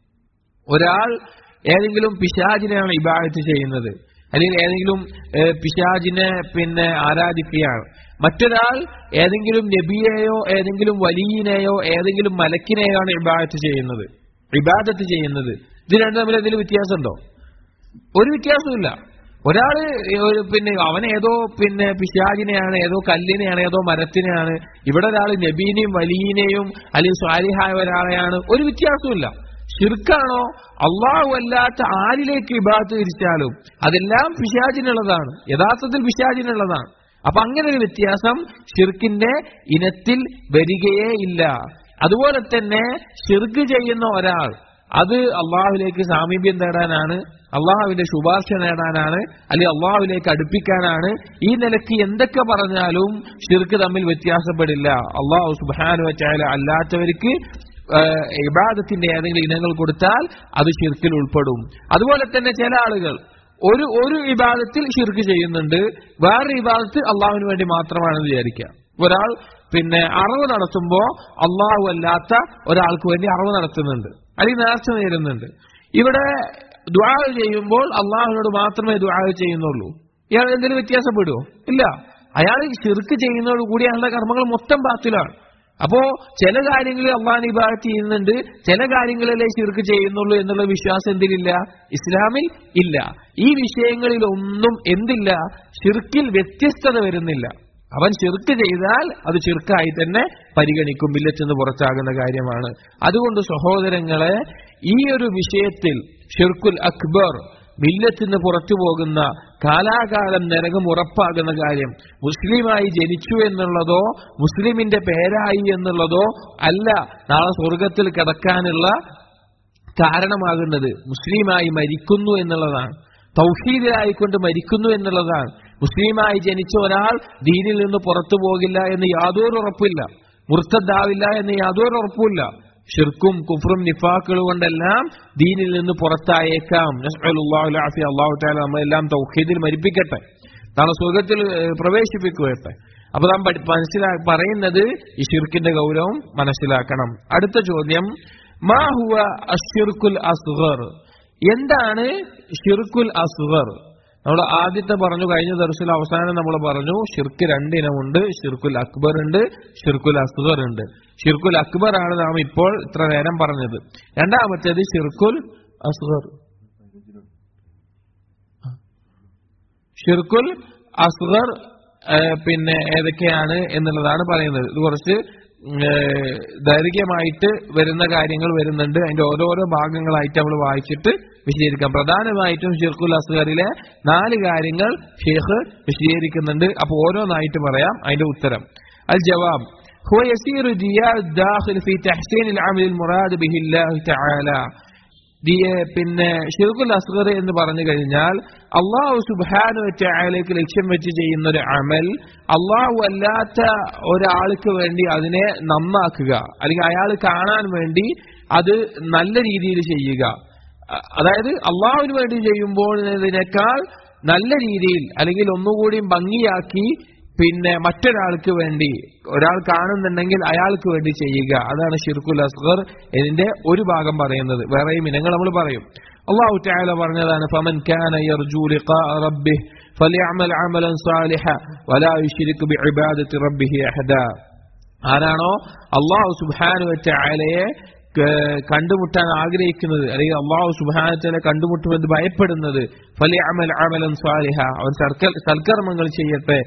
ഒരാൾ ഏതെങ്കിലും പിശാചിനെയാണ് ഇബാദത്ത് ചെയ്യുന്നത് അല്ലെങ്കിൽ ഏതെങ്കിലും പിശാചിനെ പിന്നെ ആരാധിക്കുകയാണ് മറ്റൊരാൾ ഏതെങ്കിലും നബിയെയോ ഏതെങ്കിലും വലിയനെയോ ഏതെങ്കിലും മലക്കിനെയോ ആണ് ഇബാദത്ത് ചെയ്യുന്നത് ഇബാദത്ത് ചെയ്യുന്നത് ഇത് രണ്ടും തമ്മിൽ എന്തെങ്കിലും വ്യത്യാസമുണ്ടോ ഒരു വ്യത്യാസമില്ല ഒരാള് പിന്നെ അവൻ ഏതോ പിന്നെ പിശാചിനെയാണ് ഏതോ കല്ലിനെയാണ് ഏതോ മരത്തിനെയാണ് ഇവിടെ ഒരാൾ നബീനെയും വലിയനെയും അല്ലെങ്കിൽ സ്വാലിഹായ ഒരാളെയാണ് ഒരു വ്യത്യാസമില്ല ഷിർക്കാണോ അള്ളാഹു അല്ലാത്ത ആരിലേക്ക് ഇബാദത്ത് തിരിച്ചാലും അതെല്ലാം പിശാചിനുള്ളതാണ് യഥാർത്ഥത്തിൽ പിശാചിനുള്ളതാണ് അപ്പൊ അങ്ങനെ ഒരു വ്യത്യാസം ഷിർക്കിന്റെ ഇനത്തിൽ വരികയേ ഇല്ല അതുപോലെ തന്നെ ഷിർക്ക് ചെയ്യുന്ന ഒരാൾ അത് അള്ളാഹുലേക്ക് സാമീപ്യം തേടാനാണ് അള്ളാഹുവിന്റെ ശുപാർശ നേടാനാണ് അല്ലെങ്കിൽ അള്ളാഹുവിലേക്ക് അടുപ്പിക്കാനാണ് ഈ നിലയ്ക്ക് എന്തൊക്കെ പറഞ്ഞാലും ഷിർക്ക് തമ്മിൽ വ്യത്യാസപ്പെടില്ല അള്ളാഹു സുബാനു വച്ചാൽ അല്ലാത്തവർക്ക് ഇബാദത്തിന്റെ ഏതെങ്കിലും ഇനങ്ങൾ കൊടുത്താൽ അത് ഷിർക്കിൽ ഉൾപ്പെടും അതുപോലെ തന്നെ ചില ആളുകൾ ഒരു ഒരു വിഭാഗത്തിൽ ഷിർക്ക് ചെയ്യുന്നുണ്ട് വേറൊരു വിഭാഗത്തിൽ അള്ളാഹുവിന് വേണ്ടി മാത്രമാണെന്ന് വിചാരിക്കുക ഒരാൾ പിന്നെ അറിവ് നടത്തുമ്പോ അള്ളാഹു അല്ലാത്ത ഒരാൾക്ക് വേണ്ടി അറിവ് നടത്തുന്നുണ്ട് അല്ലെങ്കിൽ നേർച്ച നേരുന്നുണ്ട് ഇവിടെ ദ്വാ ചെയ്യുമ്പോൾ അള്ളാഹുവിനോട് മാത്രമേ ദ്വാ ചെയ്യുന്നുള്ളൂ ഇയാൾ എന്തെങ്കിലും വ്യത്യാസപ്പെടുമോ ഇല്ല അയാൾ ഷിർക്ക് ചെയ്യുന്നതോട് കൂടി അയാളുടെ കർമ്മങ്ങൾ മൊത്തം ബാത്തിലാണ് അപ്പോ ചില കാര്യങ്ങളിൽ അള്ളാഹ് ഇബാദത്ത് ചെയ്യുന്നുണ്ട് ചില കാര്യങ്ങളിലേ ഷിർക്ക് ചെയ്യുന്നുള്ളൂ എന്നുള്ള വിശ്വാസം എന്തിലില്ല ഇസ്ലാമിൽ ഇല്ല ഈ വിഷയങ്ങളിൽ ഒന്നും എന്തില്ല ഷിർക്കിൽ വ്യത്യസ്തത വരുന്നില്ല അവൻ ചെറുക്ക് ചെയ്താൽ അത് ചെറുക്കായി തന്നെ പരിഗണിക്കും മില്ലച്ചെന്ന് പുറത്താകുന്ന കാര്യമാണ് അതുകൊണ്ട് സഹോദരങ്ങളെ ഈ ഒരു വിഷയത്തിൽ ഷിർക്കുൽ അക്ബർ മില്ലത്തിന് പുറത്തു പോകുന്ന കാലാകാലം നരകം ഉറപ്പാകുന്ന കാര്യം മുസ്ലിമായി ജനിച്ചു എന്നുള്ളതോ മുസ്ലിമിന്റെ പേരായി എന്നുള്ളതോ അല്ല നാളെ സ്വർഗത്തിൽ കിടക്കാനുള്ള കാരണമാകുന്നത് മുസ്ലിമായി മരിക്കുന്നു എന്നുള്ളതാണ് തൗഹീദിലായിക്കൊണ്ട് മരിക്കുന്നു എന്നുള്ളതാണ് മുസ്ലിമായി ജനിച്ച ഒരാൾ ദീനിൽ നിന്ന് പുറത്തു പോകില്ല എന്ന് യാതൊരു ഉറപ്പില്ല മുർത്തദ്ദാവില്ല എന്ന് യാതൊരു ഉറപ്പുമില്ല ഷിർക്കും കുഫറും നിഫാക്കുകൾ കൊണ്ടെല്ലാം ദീനിൽ നിന്ന് പുറത്തായേക്കാം അള്ളാഹു താല നമ്മളെല്ലാം തൗഹീദിൽ മരിപ്പിക്കട്ടെ നാളെ സ്വർഗത്തിൽ പ്രവേശിപ്പിക്കുകട്ടെ അപ്പൊ നാം മനസ്സിലാ പറയുന്നത് ഈ ഷിർക്കിന്റെ ഗൗരവം മനസ്സിലാക്കണം അടുത്ത ചോദ്യം മാ ഹുവ അഷിർക്കുൽ അസ്ഗർ എന്താണ് ഷിർക്കുൽ അസ്ഗർ നമ്മൾ ആദ്യത്തെ പറഞ്ഞു കഴിഞ്ഞ ദർശനം അവസാനം നമ്മൾ പറഞ്ഞു ഷിർക്ക് രണ്ടിനമുണ്ട് ഷിർക്കുൽ അക്ബർ ഉണ്ട് ഷിർക്കുൽ അസ്ഗർ ഉണ്ട് ഷിർക്കുൽ അക്ബർ ആണ് നാം ഇപ്പോൾ ഇത്ര നേരം പറഞ്ഞത് രണ്ടാമത്തേത് ഷിർക്കുൽ അസ്ഗർ ഷിർക്കുൽ അസ്ഗർ പിന്നെ ഏതൊക്കെയാണ് എന്നുള്ളതാണ് പറയുന്നത് ഇത് കുറച്ച് ദൈർഘ്യമായിട്ട് വരുന്ന കാര്യങ്ങൾ വരുന്നുണ്ട് അതിന്റെ ഓരോരോ ഭാഗങ്ങളായിട്ട് നമ്മൾ വായിച്ചിട്ട് വിശദീകരിക്കാം പ്രധാനമായിട്ടും ഷിർഖുൽ അസ്ഗറിലെ നാല് കാര്യങ്ങൾ ഷെയ്ഖ് വിശദീകരിക്കുന്നുണ്ട് അപ്പോൾ ഓരോന്നായിട്ട് പറയാം അതിന്റെ ഉത്തരം അൽ ജവാബ് هو يسير الرياء الداخل في تحسين العمل المراد به الله تعالى പിന്നെ ഷിർഖുൽ അസ്ഗർ എന്ന് പറഞ്ഞു കഴിഞ്ഞാൽ അള്ളാഹു സുബാനു ചായാലേക്ക് ലക്ഷ്യം വെച്ച് ചെയ്യുന്ന ഒരു അമൽ അള്ളാഹു അല്ലാത്ത ഒരാൾക്ക് വേണ്ടി അതിനെ നന്നാക്കുക അല്ലെങ്കിൽ അയാൾ കാണാൻ വേണ്ടി അത് നല്ല രീതിയിൽ ചെയ്യുക അതായത് അള്ളാഹുവിന് വേണ്ടി ചെയ്യുമ്പോൾ ഇതിനേക്കാൾ നല്ല രീതിയിൽ അല്ലെങ്കിൽ ഒന്നുകൂടി ഭംഗിയാക്കി പിന്നെ മറ്റൊരാൾക്ക് വേണ്ടി ഒരാൾ കാണുന്നുണ്ടെങ്കിൽ അയാൾക്ക് വേണ്ടി ചെയ്യുക അതാണ് ഷിർഖുൽ അസ്ഗർ ഇതിന്റെ ഒരു ഭാഗം പറയുന്നത് വേറെയും ഇനങ്ങൾ നമ്മൾ പറയും അള്ളാഹു تعالى പറഞ്ഞതാണ് فمن كان يرجو لقاء ربه فليعمل عملا صالحا ولا يشرك بعبادة ربه أحدا ആരാണോ അള്ളാഹു സുബാനു വറ്റായാലയെ കണ്ടുമുട്ടാൻ ആഗ്രഹിക്കുന്നത് അല്ലെങ്കിൽ അള്ളാഹു സുബാനത്തിനെ കണ്ടുമുട്ടുമെന്ന് ഭയപ്പെടുന്നത് ഫലി അമൽ അമലൻ സ്വാലിഹ അവൻ സൽക്കർമ്മങ്ങൾ ചെയ്യട്ടെ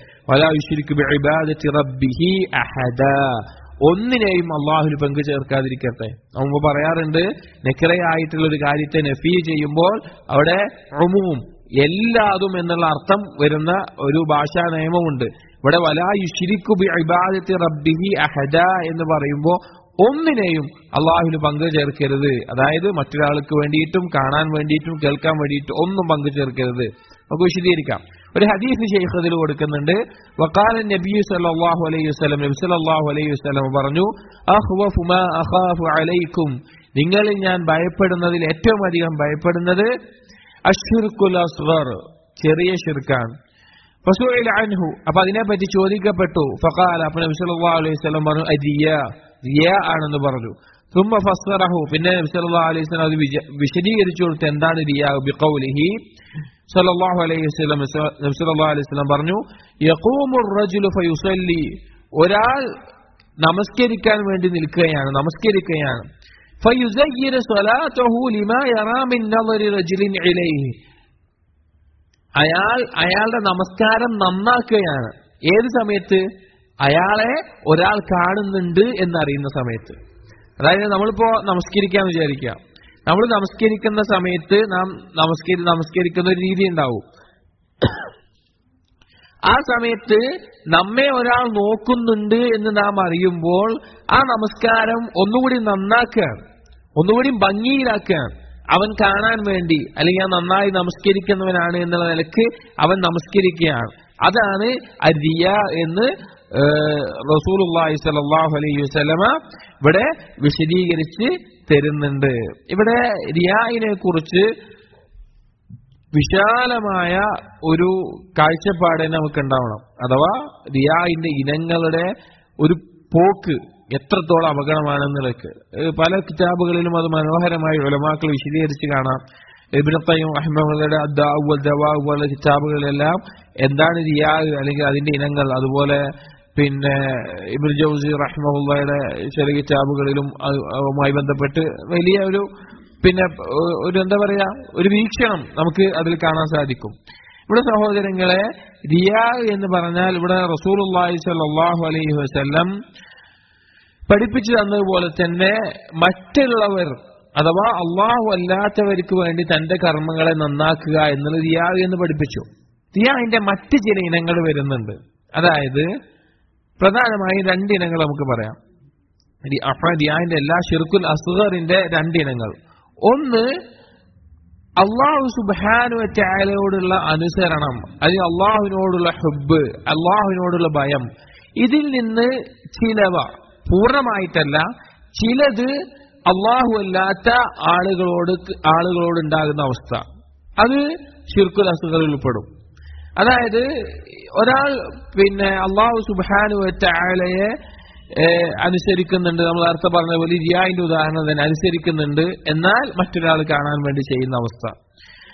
റബ്ബിഹി അഹദ ഒന്നിനെയും അള്ളാഹുൽ പങ്കു ചേർക്കാതിരിക്കട്ടെ മുമ്പ് പറയാറുണ്ട് നെക്കറയായിട്ടുള്ള ഒരു കാര്യത്തെ നഫീ ചെയ്യുമ്പോൾ അവിടെ ഉമുവും എല്ലാതും എന്നുള്ള അർത്ഥം വരുന്ന ഒരു ഭാഷാ നിയമമുണ്ട് ഇവിടെ വലാ യുഷിരിക്കു ബി ഇബാദത്തി റബ്ബിഹി അഹദ എന്ന് പറയുമ്പോൾ ഒന്നിനെയും അള്ളാഹുവിന് പങ്കു ചേർക്കരുത് അതായത് മറ്റൊരാൾക്ക് വേണ്ടിയിട്ടും കാണാൻ വേണ്ടിയിട്ടും കേൾക്കാൻ വേണ്ടിയിട്ടും ഒന്നും പങ്കു ചേർക്കരുത് നമുക്ക് വിശദീകരിക്കാം ഒരു ഹദീസ് ഷെയ്ഖ് അതിൽ കൊടുക്കുന്നുണ്ട് വക്കാലൻ നബി സല്ലല്ലാഹു അലൈഹി വസല്ലം നബി സല്ലല്ലാഹു അലൈഹി വസല്ലം പറഞ്ഞു അഖ്വഫു മാ അഖാഫു അലൈക്കും നിങ്ങളിൽ ഞാൻ ഭയപ്പെടുന്നതിൽ ഏറ്റവും അധികം ഭയപ്പെടുന്നത് അഷ്ർക്കുൽ അസ്ഗർ ചെറിയ ഷിർക്കാണ് ഫസുഇല അൻഹു അപ്പൊ അതിനെപ്പറ്റി ചോദിക്കപ്പെട്ടു ഫഖാല അപ്പൊ നബി സല്ലല്ലാഹു അലൈഹി വസല്ലം പറഞ്ഞു അദിയ റിയ ആണെന്ന് പറഞ്ഞു ثم فسره പിന്നെ നബി സല്ലല്ലാഹു അലൈഹി വസല്ലം അത് വിശദീകരിച്ചു കൊടുത്ത് എന്താണ് റിയ ബിഖൗലിഹി സല്ലല്ലാഹു അലൈഹി വസല്ലം നബി സല്ലല്ലാഹു അലൈഹി വസല്ലം പറഞ്ഞു യഖൂമു الرجل ഫയുസല്ലി ഒരാൾ നമസ്കരിക്കാൻ വേണ്ടി നിൽക്കുകയാണ് നമസ്കരിക്കുകയാണ് فيزين صلاته لما يرى من نظر رجل إليه അയാൾ അയാളുടെ നമസ്കാരം നന്നാക്കുകയാണ് ഏത് സമയത്ത് അയാളെ ഒരാൾ കാണുന്നുണ്ട് എന്നറിയുന്ന സമയത്ത് അതായത് നമ്മളിപ്പോ നമസ്കരിക്കാന്ന് വിചാരിക്കുക നമ്മൾ നമസ്കരിക്കുന്ന സമയത്ത് നാം നമസ്കരി നമസ്കരിക്കുന്ന ഒരു രീതി ഉണ്ടാവും ആ സമയത്ത് നമ്മെ ഒരാൾ നോക്കുന്നുണ്ട് എന്ന് നാം അറിയുമ്പോൾ ആ നമസ്കാരം ഒന്നുകൂടി നന്നാക്കുകയാണ് ഒന്നുകൂടി ഭംഗിയിലാക്കുകയാണ് അവൻ കാണാൻ വേണ്ടി അല്ലെങ്കിൽ ആ നന്നായി നമസ്കരിക്കുന്നവനാണ് എന്നുള്ള നിലക്ക് അവൻ നമസ്കരിക്കുകയാണ് അതാണ് അരിയ എന്ന് റസൂലുള്ളാഹി സ്വല്ലല്ലാഹു അലൈഹി വസല്ലമ ഇവിടെ വിശദീകരിച്ച് തരുന്നുണ്ട് ഇവിടെ റിയായിനെ കുറിച്ച് വിശാലമായ ഒരു കാഴ്ചപ്പാട് നമുക്ക് ഉണ്ടാവണം അഥവാ റിയായിന്റെ ഇനങ്ങളുടെ ഒരു പോക്ക് എത്രത്തോളം അപകടമാണെന്നുള്ളത് പല കിതാബുകളിലും അത് മനോഹരമായി ഉലമാക്കൾ വിശദീകരിച്ച് കാണാം ഇബിനത്തയും അഹമ്മദയുടെ അദ്ദാവുൽ ദവാവ് പോലുള്ള കിതാബുകളിലെല്ലാം എന്താണ് റിയാ അല്ലെങ്കിൽ അതിന്റെ ഇനങ്ങൾ അതുപോലെ പിന്നെ ഇബിൻ ജൗസി റഹ്മുള്ളയുടെ ചില കിതാബുകളിലും അതുമായി ബന്ധപ്പെട്ട് വലിയ ഒരു പിന്നെ ഒരു എന്താ പറയാ ഒരു വീക്ഷണം നമുക്ക് അതിൽ കാണാൻ സാധിക്കും ഇവിടെ സഹോദരങ്ങളെ റിയാ എന്ന് പറഞ്ഞാൽ ഇവിടെ റസൂലുള്ളാഹി സ്വല്ലല്ലാഹു അലൈഹി വസല്ലം പഠിപ്പിച്ചു തന്നതുപോലെ തന്നെ മറ്റുള്ളവർ അഥവാ അള്ളാഹു അല്ലാത്തവർക്ക് വേണ്ടി തന്റെ കർമ്മങ്ങളെ നന്നാക്കുക എന്നുള്ളത് റിയാ എന്ന് പഠിപ്പിച്ചു റിയാന്റെ മറ്റ് ചില ഇനങ്ങൾ വരുന്നുണ്ട് അതായത് പ്രധാനമായും രണ്ടിനങ്ങൾ നമുക്ക് പറയാം റിയാന്റെ എല്ലാ ഷിർക്കുൽ അസുഹറിന്റെ രണ്ടിനങ്ങൾ ഒന്ന് അള്ളാഹു സുബാനു ചായാലയോടുള്ള അനുസരണം അല്ലെങ്കിൽ അള്ളാഹുവിനോടുള്ള ഹുബ് അള്ളാഹുവിനോടുള്ള ഭയം ഇതിൽ നിന്ന് ചിലവ പൂർണ്ണമായിട്ടല്ല ചിലത് അള്ളാഹു അല്ലാത്ത ആളുകളോട് ആളുകളോട് ഉണ്ടാകുന്ന അവസ്ഥ അത് ഷിർക്കുൽ അസുഖങ്ങളിൽ ഉൾപ്പെടും അതായത് ഒരാൾ പിന്നെ അള്ളാഹു സുബാനു ചായാലയെ അനുസരിക്കുന്നുണ്ട് നമ്മൾ നേരത്തെ പറഞ്ഞ പോലെ റിയായിന്റെ ഉദാഹരണം തന്നെ അനുസരിക്കുന്നുണ്ട് എന്നാൽ മറ്റൊരാൾ കാണാൻ വേണ്ടി ചെയ്യുന്ന അവസ്ഥ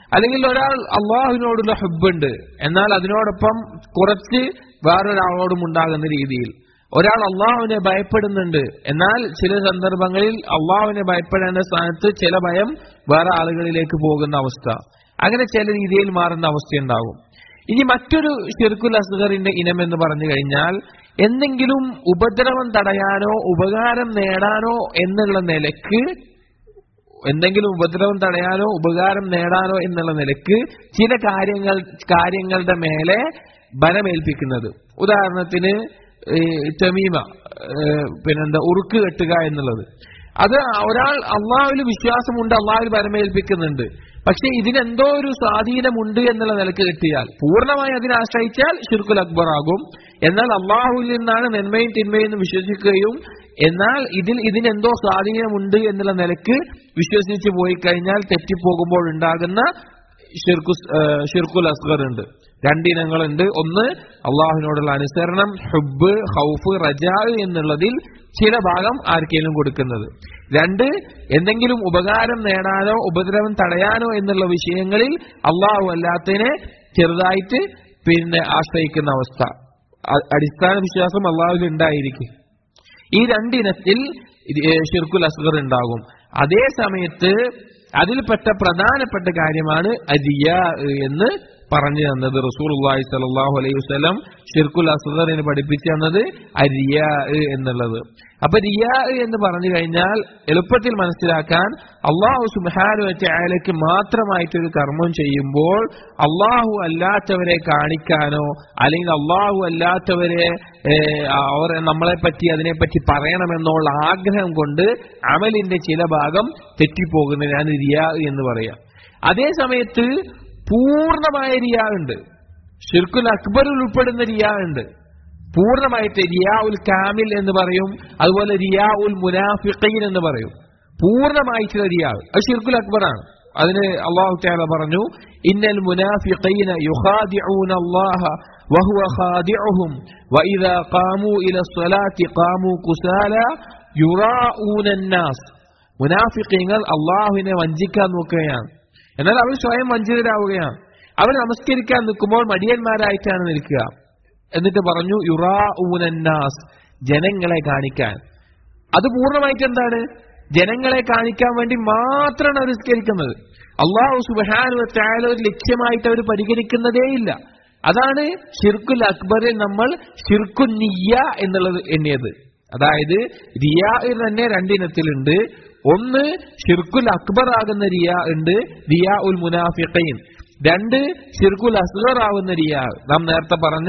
അല്ലെങ്കിൽ ഒരാൾ അള്ളാഹുവിനോടുള്ള ഹുബുണ്ട് എന്നാൽ അതിനോടൊപ്പം കുറച്ച് വേറൊരാളോടും ഉണ്ടാകുന്ന രീതിയിൽ ഒരാൾ അള്ളാഹുവിനെ ഭയപ്പെടുന്നുണ്ട് എന്നാൽ ചില സന്ദർഭങ്ങളിൽ അള്ളാഹുവിനെ ഭയപ്പെടേണ്ട സ്ഥാനത്ത് ചില ഭയം വേറെ ആളുകളിലേക്ക് പോകുന്ന അവസ്ഥ അങ്ങനെ ചില രീതിയിൽ മാറുന്ന അവസ്ഥയുണ്ടാകും ഇനി മറ്റൊരു ഷിർക്കുൽ അസ്ഗറിന്റെ ഇനം എന്ന് പറഞ്ഞു കഴിഞ്ഞാൽ എന്തെങ്കിലും ഉപദ്രവം തടയാനോ ഉപകാരം നേടാനോ എന്നുള്ള നിലക്ക് എന്തെങ്കിലും ഉപദ്രവം തടയാനോ ഉപകാരം നേടാനോ എന്നുള്ള നിലക്ക് ചില കാര്യങ്ങൾ കാര്യങ്ങളുടെ മേലെ ബലമേൽപ്പിക്കുന്നത് ഉദാഹരണത്തിന് ഈ തമീമ ഏഹ് പിന്നെന്താ ഉറുക്ക് കെട്ടുക എന്നുള്ളത് അത് ഒരാൾ അള്ളാഹുവിൽ വിശ്വാസമുണ്ട് അള്ളാഹുവിൽ ബലമേൽപ്പിക്കുന്നുണ്ട് പക്ഷെ ഇതിനെന്തോ ഒരു സ്വാധീനമുണ്ട് എന്നുള്ള നിലക്ക് കിട്ടിയാൽ പൂർണ്ണമായി അതിനെ ആശ്രയിച്ചാൽ ഷിർക്കുൽ അക്ബർ ആകും എന്നാൽ അള്ളാഹുവിൽ നിന്നാണ് നന്മയും തിന്മയും എന്ന് വിശ്വസിക്കുകയും എന്നാൽ ഇതിൽ ഇതിനെന്തോ സ്വാധീനമുണ്ട് എന്നുള്ള നിലക്ക് വിശ്വസിച്ച് പോയി കഴിഞ്ഞാൽ തെറ്റിപ്പോകുമ്പോൾ ഉണ്ടാകുന്ന ഷിർക്കുസ് ഷിർക്കുൽ അസ്ഗർ ഉണ്ട് രണ്ടിനങ്ങളുണ്ട് ഒന്ന് അള്ളാഹുവിനോടുള്ള അനുസരണം ഹുബ് ഹൗഫ് റജാ എന്നുള്ളതിൽ ചില ഭാഗം ആർക്കെങ്കിലും കൊടുക്കുന്നത് രണ്ട് എന്തെങ്കിലും ഉപകാരം നേടാനോ ഉപദ്രവം തടയാനോ എന്നുള്ള വിഷയങ്ങളിൽ അള്ളാഹു അല്ലാത്തതിനെ ചെറുതായിട്ട് പിന്നെ ആശ്രയിക്കുന്ന അവസ്ഥ അ- അടിസ്ഥാന വിശ്വാസം അള്ളാഹുവിൽ ഉണ്ടായിരിക്കും ഈ രണ്ടിനത്തിൽ ഇത് ഏ, ഷിർക്കുൽ അസ്ഗർ ഉണ്ടാകും അതേ സമയത്ത് അതിൽപ്പെട്ട പ്രധാനപ്പെട്ട കാര്യമാണ് അരിയ എന്ന് പറഞ്ഞു തന്നത് റസൂലുള്ളാഹി സ്വല്ലല്ലാഹു അലൈഹി വസല്ലം ഷിർക്കുൽ അസ്ഗറിന് പഠിപ്പിച്ചു തന്നത് അരിയ എന്നുള്ളത് അപ്പൊ റിയ എന്ന് പറഞ്ഞു കഴിഞ്ഞാൽ എളുപ്പത്തിൽ മനസ്സിലാക്കാൻ അള്ളാഹു സുബ്ഹാനു വറ്റയാലയ്ക്ക് മാത്രമായിട്ടൊരു കർമ്മം ചെയ്യുമ്പോൾ അള്ളാഹു അല്ലാത്തവരെ കാണിക്കാനോ അല്ലെങ്കിൽ അള്ളാഹു അല്ലാത്തവരെ ഏഹ്, അവർ നമ്മളെ പറ്റി അതിനെപ്പറ്റി പറയണമെന്നുള്ള ആഗ്രഹം കൊണ്ട് അമലിന്റെ ചില ഭാഗം തെറ്റിപ്പോകുന്നതിനാണ് റിയ എന്ന് പറയാം അതേ സമയത്ത് പൂർണ്ണമായ റിയ ഉണ്ട് ഷിർക്കുൽ അക്ബറിൽ ഉൾപ്പെടുന്ന റിയ ഉണ്ട് പൂർണ്ണമായിട്ട് റിയാ ഉൽ കാമിൽ എന്ന് പറയും അതുപോലെ റിയാ ഉൽ മുനാഫിഖീൻ എന്ന് പറയും പൂർണ്ണമായിട്ടുള്ള റിയാ അത് ഷിർക്കുൽ അക്ബറാണ് അതിന് അള്ളാഹു തആല പറഞ്ഞു ഇന്നൽ മുനാഫിഖീന യുഖാദിഊന അല്ലാഹ വഹുവ ഖാദിഉഹും വഇദാ ഖാമൂ ഇല സ്വലാത്തി ഖാമൂ കുസാല യുറാഊന الناس മുനാഫിഖീങ്ങൾ അള്ളാഹുവിനെ വഞ്ചിക്കാൻ നോക്കുകയാണ് എന്നാൽ അവർ സ്വയം വഞ്ചിതരാവുകയാണ് അവർ നമസ്കരിക്കാൻ നിൽക്കുമ്പോൾ മടിയന്മാരായിട്ടാണ് നിൽക്കുക എന്നിട്ട് പറഞ്ഞു യുറാ ഊനന്നാസ് ജനങ്ങളെ കാണിക്കാൻ അത് പൂർണ്ണമായിട്ട് എന്താണ് ജനങ്ങളെ കാണിക്കാൻ വേണ്ടി മാത്രമാണ് അവർ നിസ്കരിക്കുന്നത് അള്ളാഹു സുബാനു താല ഒരു ലക്ഷ്യമായിട്ട് അവർ പരിഗണിക്കുന്നതേയില്ല അതാണ് ഷിർക്കുൽ അക്ബറിൽ നമ്മൾ ഷിർക്കുൽ നിയ്യ എന്നുള്ളത് എണ്ണിയത് അതായത് റിയാ തന്നെ രണ്ടിനത്തിലുണ്ട് ഒന്ന് ഷിർക്കുൽ അക്ബർ ആകുന്ന റിയ ഉണ്ട് റിയാ ഉൽ മുനാഫിഖൈൻ രണ്ട് ഷിർക്കുൽ അസ്ഗർ ആവുന്ന റിയ നാം നേരത്തെ പറഞ്ഞ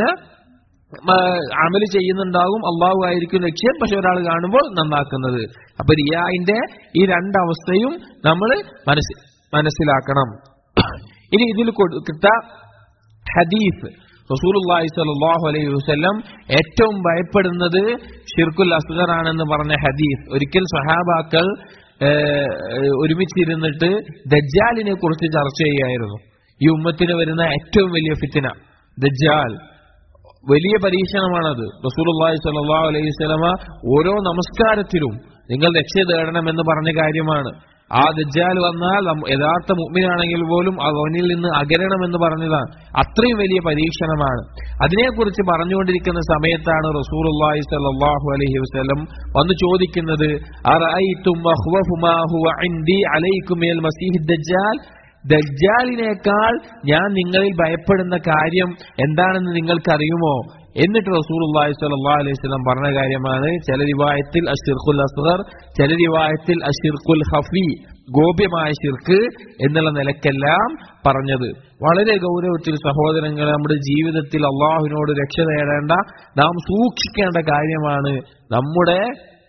അമല് ചെയ്യുന്നുണ്ടാകും അള്ളാഹു ആയിരിക്കും ലക്ഷ്യം പക്ഷെ ഒരാൾ കാണുമ്പോൾ നന്നാക്കുന്നത് അപ്പൊ റിയായിന്റെ ഈ രണ്ടവസ്ഥയും നമ്മൾ മനസ്സി മനസ്സിലാക്കണം ഇനി ഇതിൽ കൊടുത്ത ഹദീഫ് റസൂലുള്ളാഹി സ്വല്ലല്ലാഹു അലൈഹി വസല്ലം ഏറ്റവും ഭയപ്പെടുന്നത് ഷിർക്കുൽ അസ്ഗർ ആണെന്ന് പറഞ്ഞ ഹദീഫ് ഒരിക്കൽ സഹാബാക്കൾ ഏഹ്, ഒരുമിച്ചിരുന്നിട്ട് ദജ്ജാലിനെ കുറിച്ച് ചർച്ച ചെയ്യായിരുന്നു ഈ ഉമ്മത്തിന് വരുന്ന ഏറ്റവും വലിയ ഫിത്തിന ദജ്ജാൽ വലിയ പരീക്ഷണമാണത് റസൂലുള്ളാഹി സ്വല്ലല്ലാഹു അലൈഹി വസല്ലമ ഓരോ നമസ്കാരത്തിലും നിങ്ങൾ രക്ഷ തേടണമെന്ന് പറഞ്ഞ കാര്യമാണ് ആ ദജ്ജാൽ വന്നാൽ നം- യഥാർത്ഥ മുഅ്മിനാണെങ്കിൽ പോലും അവനിൽ നിന്ന് അകരണമെന്ന് പറഞ്ഞതാണ് അത്രയും വലിയ പരീക്ഷണമാണ് അതിനെക്കുറിച്ച് പറഞ്ഞുകൊണ്ടിരിക്കുന്ന സമയത്താണ് റസൂലുള്ളാഹി സ്വല്ലല്ലാഹു അലൈഹി വസല്ലം വന്ന് ചോദിക്കുന്നത് അറഅയ്തും അഖ്വഫു മാ ഹുവ ഇൻദി അലൈക്കും മിനൽ മസീഹി ദജ്ജാൽ ദജ്ജാലിനേക്കാൾ ഞാൻ നിങ്ങളിൽ ഭയപ്പെടുന്ന കാര്യം എന്താണെന്ന് നിങ്ങൾക്കറിയുമോ എന്നിട്ട് റസൂലുള്ളാഹി സ്വല്ലല്ലാഹു അലൈഹി വസല്ലം പറഞ്ഞ കാര്യമാണ് ചില റിവായത്തിൽ അഷിർഖുൽ അസ്ഗർ ചില റിവായത്തിൽ അഷിർഖുൽ ഹഫി ഗോപ്യമായ ഷിർക്ക് എന്നുള്ള നിലക്കെല്ലാം പറഞ്ഞത് വളരെ ഗൗരവത്തിൽ സഹോദരങ്ങൾ നമ്മുടെ ജീവിതത്തിൽ അള്ളാഹുവിനോട് രക്ഷ നേടേണ്ട നാം സൂക്ഷിക്കേണ്ട കാര്യമാണ് നമ്മുടെ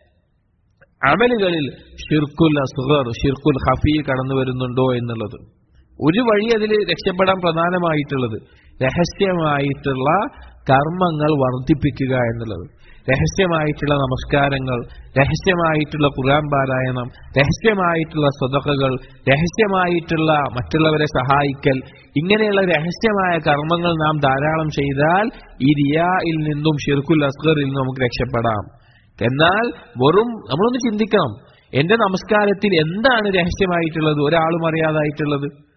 അമലുകളിൽ ഷിർക്കുൽ അസ്ഗർ ഷിർക്കുൽ ഹഫി കടന്നു വരുന്നുണ്ടോ എന്നുള്ളത് ഒരു വഴി അതിൽ രക്ഷപ്പെടാൻ പ്രധാനമായിട്ടുള്ളത് രഹസ്യമായിട്ടുള്ള കർമ്മങ്ങൾ വർദ്ധിപ്പിക്കുക എന്നുള്ളത് രഹസ്യമായിട്ടുള്ള നമസ്കാരങ്ങൾ രഹസ്യമായിട്ടുള്ള ഖുർആൻ പാരായണം രഹസ്യമായിട്ടുള്ള സ്വതക്കകൾ രഹസ്യമായിട്ടുള്ള മറ്റുള്ളവരെ സഹായിക്കൽ ഇങ്ങനെയുള്ള രഹസ്യമായ കർമ്മങ്ങൾ നാം ധാരാളം ചെയ്താൽ ഈ റിയായിൽ നിന്നും ഷിർക്കുൽ അസ്ഗറിൽ നിന്നും നമുക്ക് രക്ഷപ്പെടാം എന്നാൽ വെറും നമ്മളൊന്ന് ചിന്തിക്കണം എന്റെ നമസ്കാരത്തിൽ എന്താണ് രഹസ്യമായിട്ടുള്ളത് ഒരാളും അറിയാതായിട്ടുള്ളത്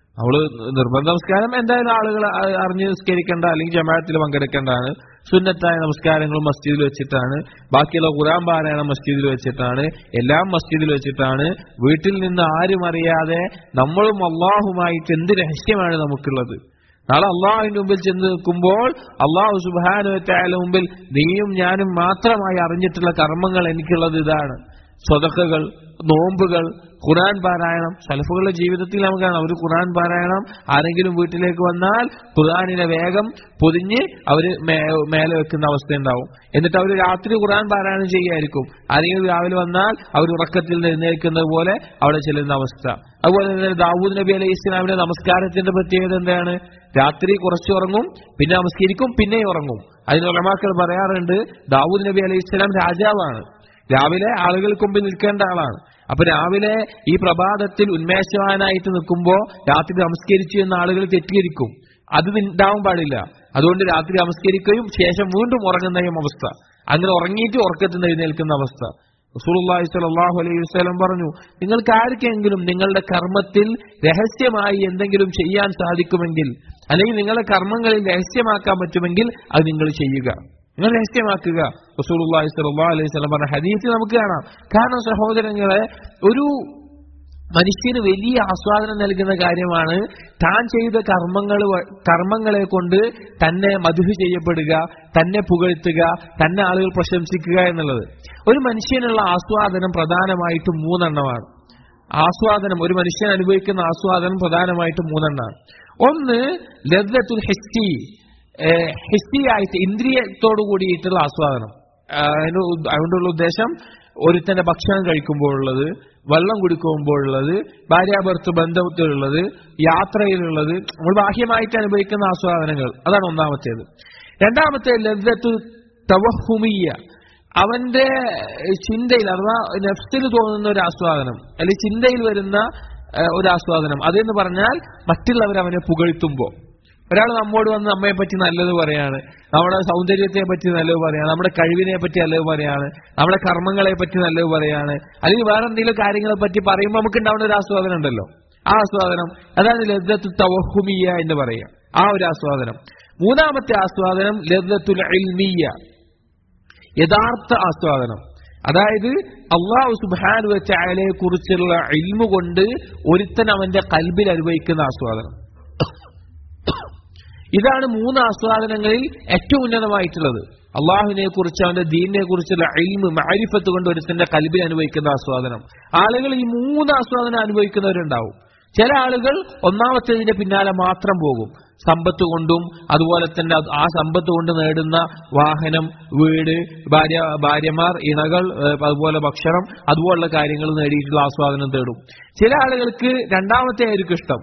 അവള് നിർബന്ധ നമസ്കാരം എന്തായാലും ആളുകൾ അ- അറിഞ്ഞ് നിസ്കരിക്കേണ്ട അല്ലെങ്കിൽ ജമാഅത്തിൽ പങ്കെടുക്കേണ്ടതാണ് സുന്നത്തായ നമസ്കാരങ്ങളും മസ്ജിദിൽ വെച്ചിട്ടാണ് ബാക്കിയുള്ള ഖുറാൻ പാരായണം മസ്ജിദിൽ വെച്ചിട്ടാണ് എല്ലാം മസ്ജിദിൽ വെച്ചിട്ടാണ് വീട്ടിൽ നിന്ന് ആരും അറിയാതെ നമ്മളും അള്ളാഹുമായിട്ട് എന്ത് രഹസ്യമാണ് നമുക്കുള്ളത് നാളെ അള്ളാഹുവിന്റെ മുമ്പിൽ ചെന്ന് നിൽക്കുമ്പോൾ അള്ളാഹു സുബാനുവറ്റായ മുമ്പിൽ നീയും ഞാനും മാത്രമായി അറിഞ്ഞിട്ടുള്ള കർമ്മങ്ങൾ എനിക്കുള്ളത് ഇതാണ് സ്വതക്കകൾ നോമ്പുകൾ ഖുറാൻ പാരായണം സലഫുകളുടെ ജീവിതത്തിൽ നമുക്ക് കാണാം ഒരു ഖുറാൻ പാരായണം ആരെങ്കിലും വീട്ടിലേക്ക് വന്നാൽ ഖുറാനിനെ വേഗം പൊതിഞ്ഞ് അവര് മേ- മേലെ വെക്കുന്ന അവസ്ഥ ഉണ്ടാവും എന്നിട്ട് അവർ രാത്രി ഖുറാൻ പാരായണം ചെയ്യായിരിക്കും ആരെങ്കിലും രാവിലെ വന്നാൽ അവർ ഉറക്കത്തിൽ നിന്ന് എഴുന്നേൽക്കുന്നത് പോലെ അവിടെ ചെല്ലുന്ന അവസ്ഥ അതുപോലെ തന്നെ ദാവൂദ് നബി അലൈഹി ഇസ്ലാമിന്റെ നമസ്കാരത്തിന്റെ പ്രത്യേകത എന്താണ് രാത്രി കുറച്ച് ഉറങ്ങും പിന്നെ നമസ്കരിക്കും പിന്നെ ഉറങ്ങും അതിന് ഉലമാക്കൾ പറയാറുണ്ട് ദാവൂദ് നബി അലൈഹി ഇസ്ലാം രാജാവാണ് രാവിലെ ആളുകൾക്ക് മുമ്പിൽ നിൽക്കേണ്ട ആളാണ് അപ്പൊ രാവിലെ ഈ പ്രഭാതത്തിൽ ഉന്മേഷവാനായിട്ട് നിൽക്കുമ്പോ രാത്രി നമസ്കരിച്ചു എന്ന ആളുകൾ തെറ്റിദ്ധരിക്കും അത് ഉണ്ടാവാൻ പാടില്ല അതുകൊണ്ട് രാത്രി നമസ്കരിക്കുകയും ശേഷം വീണ്ടും ഉറങ്ങുന്നയും അവസ്ഥ അങ്ങനെ ഉറങ്ങിയിട്ട് ഉറക്കത്തിൽ നിന്ന് എഴുന്നേൽക്കുന്ന അവസ്ഥ റസൂലുള്ളാഹി സ്വല്ലല്ലാഹു അലൈഹി വസല്ലം പറഞ്ഞു നിങ്ങൾക്ക് ആർക്കെങ്കിലും നിങ്ങളുടെ കർമ്മത്തിൽ രഹസ്യമായി എന്തെങ്കിലും ചെയ്യാൻ സാധിക്കുമെങ്കിൽ അല്ലെങ്കിൽ നിങ്ങളുടെ കർമ്മങ്ങളിൽ രഹസ്യമാക്കാൻ പറ്റുമെങ്കിൽ അത് നിങ്ങൾ ചെയ്യുക നിങ്ങൾ രഹസ്യമാക്കുക റസൂലുള്ളാഹി സ്വല്ലല്ലാഹു അലൈഹി വസല്ലം പറഞ്ഞ ഹദീസ് നമുക്ക് കാണാം കാരണം സഹോദരങ്ങളെ ഒരു മനുഷ്യന് വലിയ ആസ്വാദനം നൽകുന്ന കാര്യമാണ് താൻ ചെയ്ത കർമ്മങ്ങൾ വ- കർമ്മങ്ങളെ കൊണ്ട് തന്നെ മധുഹ് ചെയ്യപ്പെടുക തന്നെ പുകഴ്ത്തുക തന്നെ ആളുകൾ പ്രശംസിക്കുക എന്നുള്ളത് ഒരു മനുഷ്യനുള്ള ആസ്വാദനം പ്രധാനമായിട്ടും മൂന്നെണ്ണമാണ് ആസ്വാദനം ഒരു മനുഷ്യൻ അനുഭവിക്കുന്ന ആസ്വാദനം പ്രധാനമായിട്ടും മൂന്നെണ്ണമാണ് ഒന്ന് ലദ്ദത്തുൽ ഹിസ്സി ഏഹ് ഹിസ്സിയായിട്ട് ഇന്ദ്രിയത്തോടു കൂടിയിട്ടുള്ള ആസ്വാദനം ആഹ് അതിന് ഉദ്- അതുകൊണ്ടുള്ള ഉദ്ദേശം ഒരുത്തന്റെ ഭക്ഷണം കഴിക്കുമ്പോഴുള്ളത് വെള്ളം കുടിക്കുമ്പോഴുള്ളത് ഭാര്യാഭർത്തൃ ബന്ധത്തിലുള്ളത് യാത്രയിലുള്ളത് നമ്മൾ ബാഹ്യമായിട്ട് അനുഭവിക്കുന്ന ആസ്വാദനങ്ങൾ അതാണ് ഒന്നാമത്തേത് രണ്ടാമത്തെ ലദ്ദത്തു തവഹുമിയ അവന്റെ ചിന്തയിൽ അഥവാ നെഫ്സിൽ തോന്നുന്ന ഒരു ആസ്വാദനം അല്ലെങ്കിൽ ചിന്തയിൽ വരുന്ന ഏഹ്, ഒരു ആസ്വാദനം അതെന്ന് പറഞ്ഞാൽ മറ്റുള്ളവർ അവനെ പുകഴ്ത്തുമ്പോ ഒരാൾ നമ്മോട് വന്ന് നമ്മെ പറ്റി നല്ലത് പറയാണ് നമ്മുടെ സൗന്ദര്യത്തെ പറ്റി നല്ലത് പറയാണ് നമ്മുടെ കഴിവിനെ പറ്റി നല്ലത് പറയാണ് നമ്മുടെ കർമ്മങ്ങളെ പറ്റി നല്ലത് പറയാണ് അല്ലെങ്കിൽ വേറെ എന്തെങ്കിലും കാര്യങ്ങളെ പറ്റി പറയുമ്പോൾ നമുക്ക് ഉണ്ടാവുന്ന ഒരു ആസ്വാദനം ഉണ്ടല്ലോ ആ ആസ്വാദനം അതാണ് ലദ്ദത്തു തവഹുമിയ എന്ന് പറയുക ആ ഒരു ആസ്വാദനം മൂന്നാമത്തെ ആസ്വാദനം ലദ്ദത്തുൽ ഇൽമിയ യഥാർത്ഥ ആസ്വാദനം അതായത് അള്ളാഹു സുബാനു ചായലയെ കുറിച്ചുള്ള ഇൽമു കൊണ്ട് ഒരുത്തൻ അവന്റെ കൽബിൽ അനുഭവിക്കുന്ന ആസ്വാദനം ഇതാണ് മൂന്ന് ആസ്വാദനങ്ങളിൽ ഏറ്റവും ഉന്നതമായിട്ടുള്ളത് അള്ളാഹുവിനെ കുറിച്ച് അവന്റെ ദീനിനെ കുറിച്ചുള്ള ഇൽമ് മാരിഫത്ത് കൊണ്ട് ഒരുത്തന്റെ കൽബിൽ അനുഭവിക്കുന്ന ആസ്വാദനം ആളുകൾ ഈ മൂന്ന് ആസ്വാദനം അനുഭവിക്കുന്നവരുണ്ടാവും ചില ആളുകൾ ഒന്നാമത്തേതിന്റെ പിന്നാലെ മാത്രം പോകും സമ്പത്ത് കൊണ്ടും അതുപോലെ തന്നെ അത് ആ സമ്പത്ത് കൊണ്ട് നേടുന്ന വാഹനം വീട് ഭാര്യ ഭാര്യമാർ ഇണകൾ ഏഹ്, അതുപോലെ ഭക്ഷണം അതുപോലുള്ള കാര്യങ്ങൾ നേടിയിട്ടുള്ള ആസ്വാദനം തേടും ചില ആളുകൾക്ക് രണ്ടാമത്തെ ആയിരിക്കും ഇഷ്ടം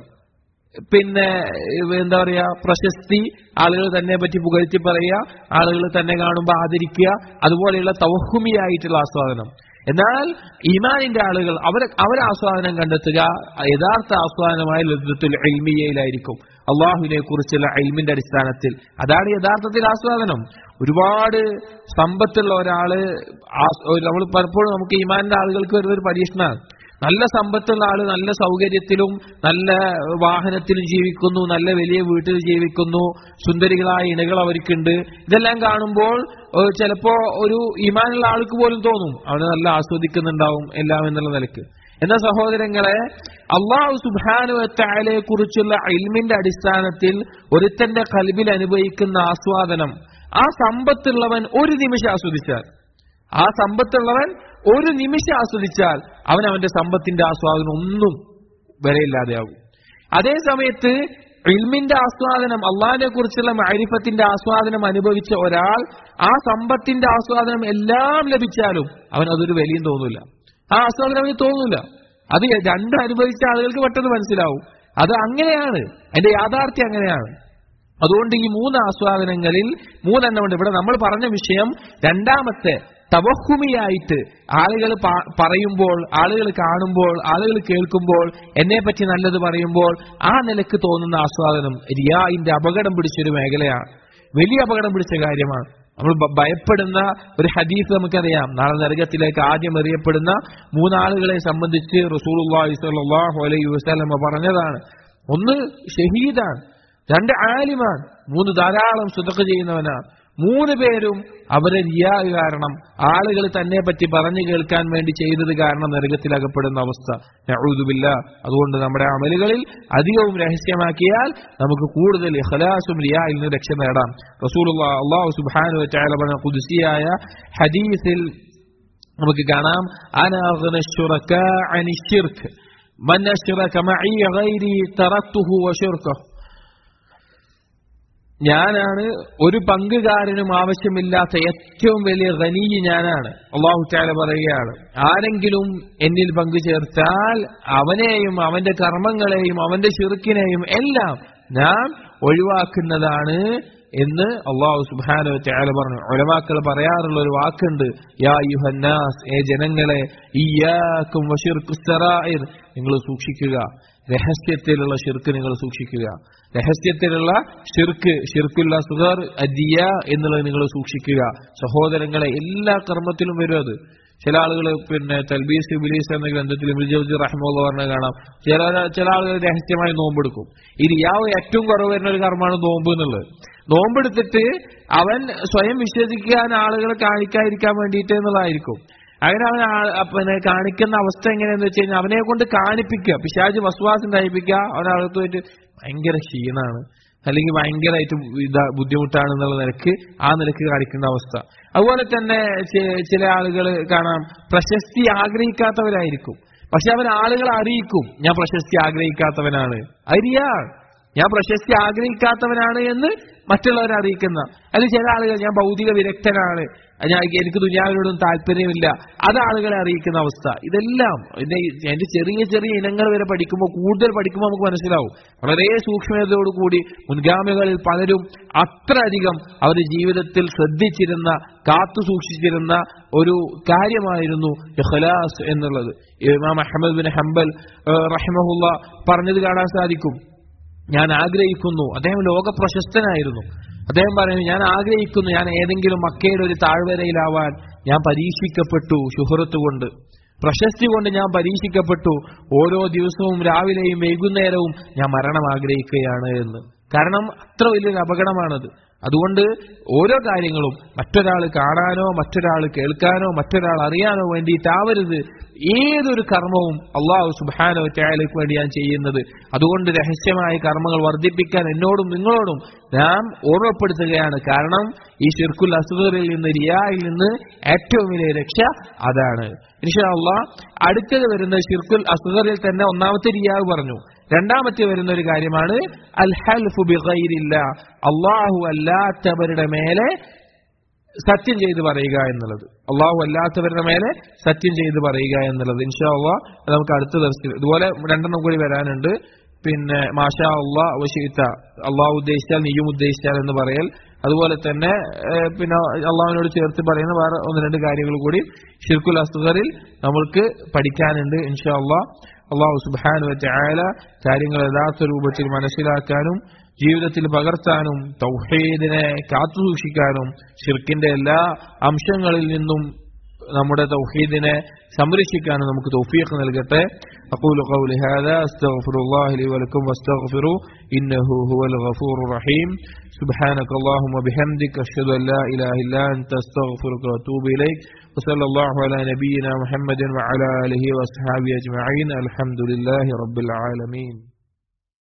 പിന്നെ ഏഹ്, എന്താ പറയാ പ്രശസ്തി ആളുകൾ തന്നെ പറ്റി പുകഴ്ത്തി പറയുക ആളുകൾ തന്നെ കാണുമ്പോൾ ആദരിക്കുക അതുപോലെയുള്ള തവഹുമിയായിട്ടുള്ള ആസ്വാദനം എന്നാൽ ഈമാനിന്റെ ആളുകൾ അവർ അവർ ആസ്വാദനം കണ്ടെത്തുക യഥാർത്ഥ ആസ്വാദനമായ ലദ്ദത്തുൽ ഇൽമിയയിലായിരിക്കും അള്ളാഹുവിനെ കുറിച്ചുള്ള ഇൽമിന്റെ അടിസ്ഥാനത്തിൽ അതാണ് യഥാർത്ഥത്തിൽ ആസ്വാദനം ഒരുപാട് സമ്പത്തുള്ള ഒരാള് നമ്മൾ പലപ്പോഴും നമുക്ക് ഈമാനിന്റെ ആളുകൾക്ക് വരുന്ന ഒരു പരീക്ഷണമാണ് നല്ല സമ്പത്തുള്ള ആള് നല്ല സൗകര്യത്തിലും നല്ല വാഹനത്തിലും ജീവിക്കുന്നു നല്ല വലിയ വീട്ടിൽ ജീവിക്കുന്നു സുന്ദരികളായ ഇണകൾ അവർക്കുണ്ട് ഇതെല്ലാം കാണുമ്പോൾ ഏഹ്, ചിലപ്പോ ഒരു ഇമാനുള്ള ആൾക്ക് പോലും തോന്നും അവന് നല്ല ആസ്വദിക്കുന്നുണ്ടാവും എല്ലാം എന്നുള്ള നിലക്ക് എന്നാൽ സഹോദരങ്ങളെ അള്ളാഹു സുബാനുവറ്റായാലെ കുറിച്ചുള്ള ഇൽമിന്റെ അടിസ്ഥാനത്തിൽ ഒരുത്തന്റെ കൽബിൽ അനുഭവിക്കുന്ന ആസ്വാദനം ആ സമ്പത്തുള്ളവൻ ഒരു നിമിഷം ആസ്വദിച്ചാൽ ആ സമ്പത്തുള്ളവൻ ഒരു നിമിഷം ആസ്വദിച്ചാൽ അവൻ അവന്റെ സമ്പത്തിന്റെ ആസ്വാദനം ഒന്നും വിലയില്ലാതെയാകും അതേ സമയത്ത് ഇൽമിന്റെ ആസ്വാദനം അള്ളാഹിനെ കുറിച്ചുള്ള മാരിഫത്തിന്റെ ആസ്വാദനം അനുഭവിച്ച ഒരാൾ ആ സമ്പത്തിന്റെ ആസ്വാദനം എല്ലാം ലഭിച്ചാലും അവൻ അതൊരു വിലയും തോന്നൂല ആ ആസ്വാദനം അവന് തോന്നൂല അത് രണ്ടും അനുഭവിച്ച ആളുകൾക്ക് പെട്ടെന്ന് മനസ്സിലാവും അത് അങ്ങനെയാണ് അതിന്റെ യാഥാർത്ഥ്യം അങ്ങനെയാണ് അതുകൊണ്ട് ഈ മൂന്ന് ആസ്വാദനങ്ങളിൽ മൂന്നെണ്ണമുണ്ട് ഇവിടെ നമ്മൾ പറഞ്ഞ വിഷയം രണ്ടാമത്തെ തവഹുമിയായിട്ട് ആളുകൾ പ- പറയുമ്പോൾ ആളുകൾ കാണുമ്പോൾ ആളുകൾ കേൾക്കുമ്പോൾ എന്നെ പറ്റി നല്ലത് പറയുമ്പോൾ ആ നിലക്ക് തോന്നുന്ന ആസ്വാദനം റിയായിന്റെ അപകടം പിടിച്ചൊരു മേഖലയാണ് വലിയ അപകടം പിടിച്ച കാര്യമാണ് നമ്മൾ ഭ- ഭയപ്പെടുന്ന ഒരു ഹദീസ് നമുക്കറിയാം നാളെ നരകത്തിലേക്ക് ആദ്യം എറിയപ്പെടുന്ന മൂന്നാളുകളെ സംബന്ധിച്ച് റസൂലുള്ളാഹി സ്വല്ലല്ലാഹു അലൈഹി വസല്ലമ പറഞ്ഞതാണ് ഒന്ന് ഷഹീദാണ് രണ്ട് ആലിമാണ് മൂന്ന് ധാരാളം സുതക്ക് ചെയ്യുന്നവനാണ് മൂന്ന് പേരും അവരെ റിയാ കാരണം ആളുകൾ തന്നെ പറ്റി പറഞ്ഞു കേൾക്കാൻ വേണ്ടി ചെയ്തത് കാരണം നരകത്തിലകപ്പെടുന്ന അവസ്ഥ നഊദുബില്ല അതുകൊണ്ട് നമ്മുടെ അമലുകളിൽ അധികവും രഹസ്യമാക്കിയാൽ നമുക്ക് കൂടുതൽ ഇഖലാസും റിയായിൽ നിന്ന് രക്ഷ നേടാം റസൂലുള്ള അള്ളാഹു സുബ്ഹാനഹു വതആല പറഞ്ഞ ഖുദ്സിയായ ഹദീസിൽ നമുക്ക് കാണാം അനാഗ്ന ശുറകാഅ അനിശ്ശിർക്ക് മൻ അശ്റക മഇ ഗൈരി തറക്തുഹു വശിർക്കഹു ഞാനാണ് ഒരു പങ്കുകാരനും ആവശ്യമില്ലാത്ത ഏറ്റവും വലിയ ഖനീ ഞാനാണ് അള്ളാഹു ചാല പറയുകയാണ് ആരെങ്കിലും എന്നിൽ പങ്കു ചേർത്താൽ അവനെയും അവന്റെ കർമ്മങ്ങളെയും അവന്റെ ചെറുക്കിനെയും എല്ലാം ഞാൻ ഒഴിവാക്കുന്നതാണ് എന്ന് അള്ളാഹു സുബാനോ ചാല പറഞ്ഞു ഒലവാക്കൾ പറയാറുള്ള ഒരു വാക്കുണ്ട് യാ യുഹന്നാസ് ഏ ജനങ്ങളെ ഇയാക്കും നിങ്ങൾ സൂക്ഷിക്കുക രഹസ്യത്തിലുള്ള ഷിർക്ക് നിങ്ങൾ സൂക്ഷിക്കുക രഹസ്യത്തിലുള്ള ഷിർക്ക് ഷിർക്കുള്ള സുഹർ അദിയ എന്നുള്ളത് നിങ്ങൾ സൂക്ഷിക്കുക സഹോദരങ്ങളെ എല്ലാ കർമ്മത്തിലും വരും അത് ചില ആളുകൾ പിന്നെ തൽബീസ് ബിലീസ് എന്ന ഗ്രന്ഥത്തിൽ മിർജി റഹ്മുള്ള പറഞ്ഞ കാണാം ചില ചില ആളുകൾ രഹസ്യമായി നോമ്പെടുക്കും ഈ റിയാവ് ഏറ്റവും കുറവ് വരുന്ന ഒരു കർമ്മമാണ് നോമ്പ് എന്നുള്ളത് നോമ്പെടുത്തിട്ട് അവൻ സ്വയം വിശ്വസിക്കാൻ ആളുകളെ കാണിക്കാതിരിക്കാൻ വേണ്ടിയിട്ട് എന്നുള്ളതായിരിക്കും അങ്ങനെ അവൻ പിന്നെ കാണിക്കുന്ന അവസ്ഥ എങ്ങനെയാന്ന് വെച്ച് കഴിഞ്ഞാൽ അവനെ കൊണ്ട് കാണിപ്പിക്കുക പിശാജ് വസ്വാസം കഴിപ്പിക്കുക അവനകത്ത് പോയിട്ട് ഭയങ്കര ക്ഷീണാണ് അല്ലെങ്കിൽ ഭയങ്കരമായിട്ട് ഇതാ ബുദ്ധിമുട്ടാണ് എന്നുള്ള നിലക്ക് ആ നിലക്ക് കാണിക്കുന്ന അവസ്ഥ അതുപോലെ തന്നെ ചില ആളുകൾ കാണാം പ്രശസ്തി ആഗ്രഹിക്കാത്തവരായിരിക്കും പക്ഷെ അവൻ ആളുകളെ അറിയിക്കും ഞാൻ പ്രശസ്തി ആഗ്രഹിക്കാത്തവനാണ് അറിയാ ഞാൻ പ്രശസ്തി ആഗ്രഹിക്കാത്തവനാണ് എന്ന് മറ്റുള്ളവരെ അറിയിക്കുന്ന അല്ലെങ്കിൽ ചില ആളുകൾ ഞാൻ ഭൗതിക വിരക്തനാണ് ഞാൻ എനിക്ക് ദുനിയാവിനോടും താല്പര്യമില്ല അത് ആളുകളെ അറിയിക്കുന്ന അവസ്ഥ ഇതെല്ലാം എന്റെ ചെറിയ ചെറിയ ഇനങ്ങൾ വരെ പഠിക്കുമ്പോൾ കൂടുതൽ പഠിക്കുമ്പോൾ നമുക്ക് മനസ്സിലാവും വളരെ സൂക്ഷ്മതയോടുകൂടി മുൻഗാമികളിൽ പലരും അത്രയധികം അവരുടെ ജീവിതത്തിൽ ശ്രദ്ധിച്ചിരുന്ന കാത്തു സൂക്ഷിച്ചിരുന്ന ഒരു കാര്യമായിരുന്നു ഇഖ്ലാസ് എന്നുള്ളത് ഇമാം അഹമ്മദ് ബിൻ ഹംബൽ റഹിമഹുല്ല പറഞ്ഞത് കാണാൻ സാധിക്കും ഞാൻ ആഗ്രഹിക്കുന്നു അദ്ദേഹം ലോക പ്രശസ്തനായിരുന്നു അദ്ദേഹം പറയുന്നു ഞാൻ ആഗ്രഹിക്കുന്നു ഞാൻ ഏതെങ്കിലും മക്കയുടെ ഒരു താഴ്വരയിലാവാൻ ഞാൻ പരീക്ഷിക്കപ്പെട്ടു ശുഹൃത്ത് കൊണ്ട് പ്രശസ്തി കൊണ്ട് ഞാൻ പരീക്ഷിക്കപ്പെട്ടു ഓരോ ദിവസവും രാവിലെയും വൈകുന്നേരവും ഞാൻ മരണം ആഗ്രഹിക്കുകയാണ് എന്ന് കാരണം അത്ര വലിയൊരു അപകടമാണത് അതുകൊണ്ട് ഓരോ കാര്യങ്ങളും മറ്റൊരാൾ കാണാനോ മറ്റൊരാൾ കേൾക്കാനോ മറ്റൊരാൾ അറിയാനോ വേണ്ടിയിട്ടാവരുത് ഏതൊരു കർമ്മവും അള്ളാഹു സുബാനോ ത്യാലേക്ക് വേണ്ടി ഞാൻ ചെയ്യുന്നത് അതുകൊണ്ട് രഹസ്യമായ കർമ്മങ്ങൾ വർദ്ധിപ്പിക്കാൻ എന്നോടും നിങ്ങളോടും നാം ഓർമ്മപ്പെടുത്തുകയാണ് കാരണം ഈ ഷിർക്കുൽ അസുഖറിൽ നിന്ന് റിയായിൽ നിന്ന് ഏറ്റവും വലിയ രക്ഷ അതാണ് ഇൻഷാല്ല അടുത്തത് വരുന്ന ഷിർക്കുൽ അസുഖറിൽ തന്നെ ഒന്നാമത്തെ റിയാവ് പറഞ്ഞു രണ്ടാമത്തെ വരുന്ന ഒരു കാര്യമാണ് അൽ ഹൽഫു ബിഗൈരില്ല അള്ളാഹു അല്ലാത്തവരുടെ മേലെ സത്യം ചെയ്ത് പറയുക എന്നുള്ളത് അള്ളാഹു അല്ലാത്തവരുടെ മേലെ സത്യം ചെയ്ത് പറയുക എന്നുള്ളത് ഇൻഷാ അള്ളാഹ് നമുക്ക് അടുത്ത ദിവസത്തിൽ ഇതുപോലെ രണ്ടെണ്ണം കൂടി വരാനുണ്ട് പിന്നെ മാഷാ അള്ളാഹ് അവശീത്ത അള്ളാഹു ഉദ്ദേശിച്ചാൽ നീയും ഉദ്ദേശിച്ചാൽ എന്ന് പറയൽ അതുപോലെ തന്നെ പിന്നെ അള്ളാഹുവിനോട് ചേർത്ത് പറയുന്ന വേറെ ഒന്ന് രണ്ട് കാര്യങ്ങൾ കൂടി ഷിർക്കുൽ അസ്ഗറിൽ നമ്മൾക്ക് പഠിക്കാനുണ്ട് ഇൻഷാ അള്ളാഹ് അള്ളാഹു സുബാനു വറ്റ കാര്യങ്ങൾ യഥാർത്ഥ രൂപത്തിൽ മനസ്സിലാക്കാനും ജീവിതത്തിൽ പകർത്താനും തൗഹീദിനെ കാത്തുസൂക്ഷിക്കാനും ഷിർക്കിന്റെ എല്ലാ അംശങ്ങളിൽ നിന്നും നമ്മുടെ തൗഹീദിനെ സംരക്ഷിക്കാനും നമുക്ക് തൗഫീഖ് നൽകട്ടെ أقول قولي هذا أستغفر الله لي ولكم واستغفروا إنه هو الغفور الرحيم سبحانك اللهم وبحمدك أشهد أن لا إله إلا أنت أستغفرك وأتوب إليك وصلى الله على نبينا محمد وعلى آله وأصحابه أجمعين الحمد لله رب العالمين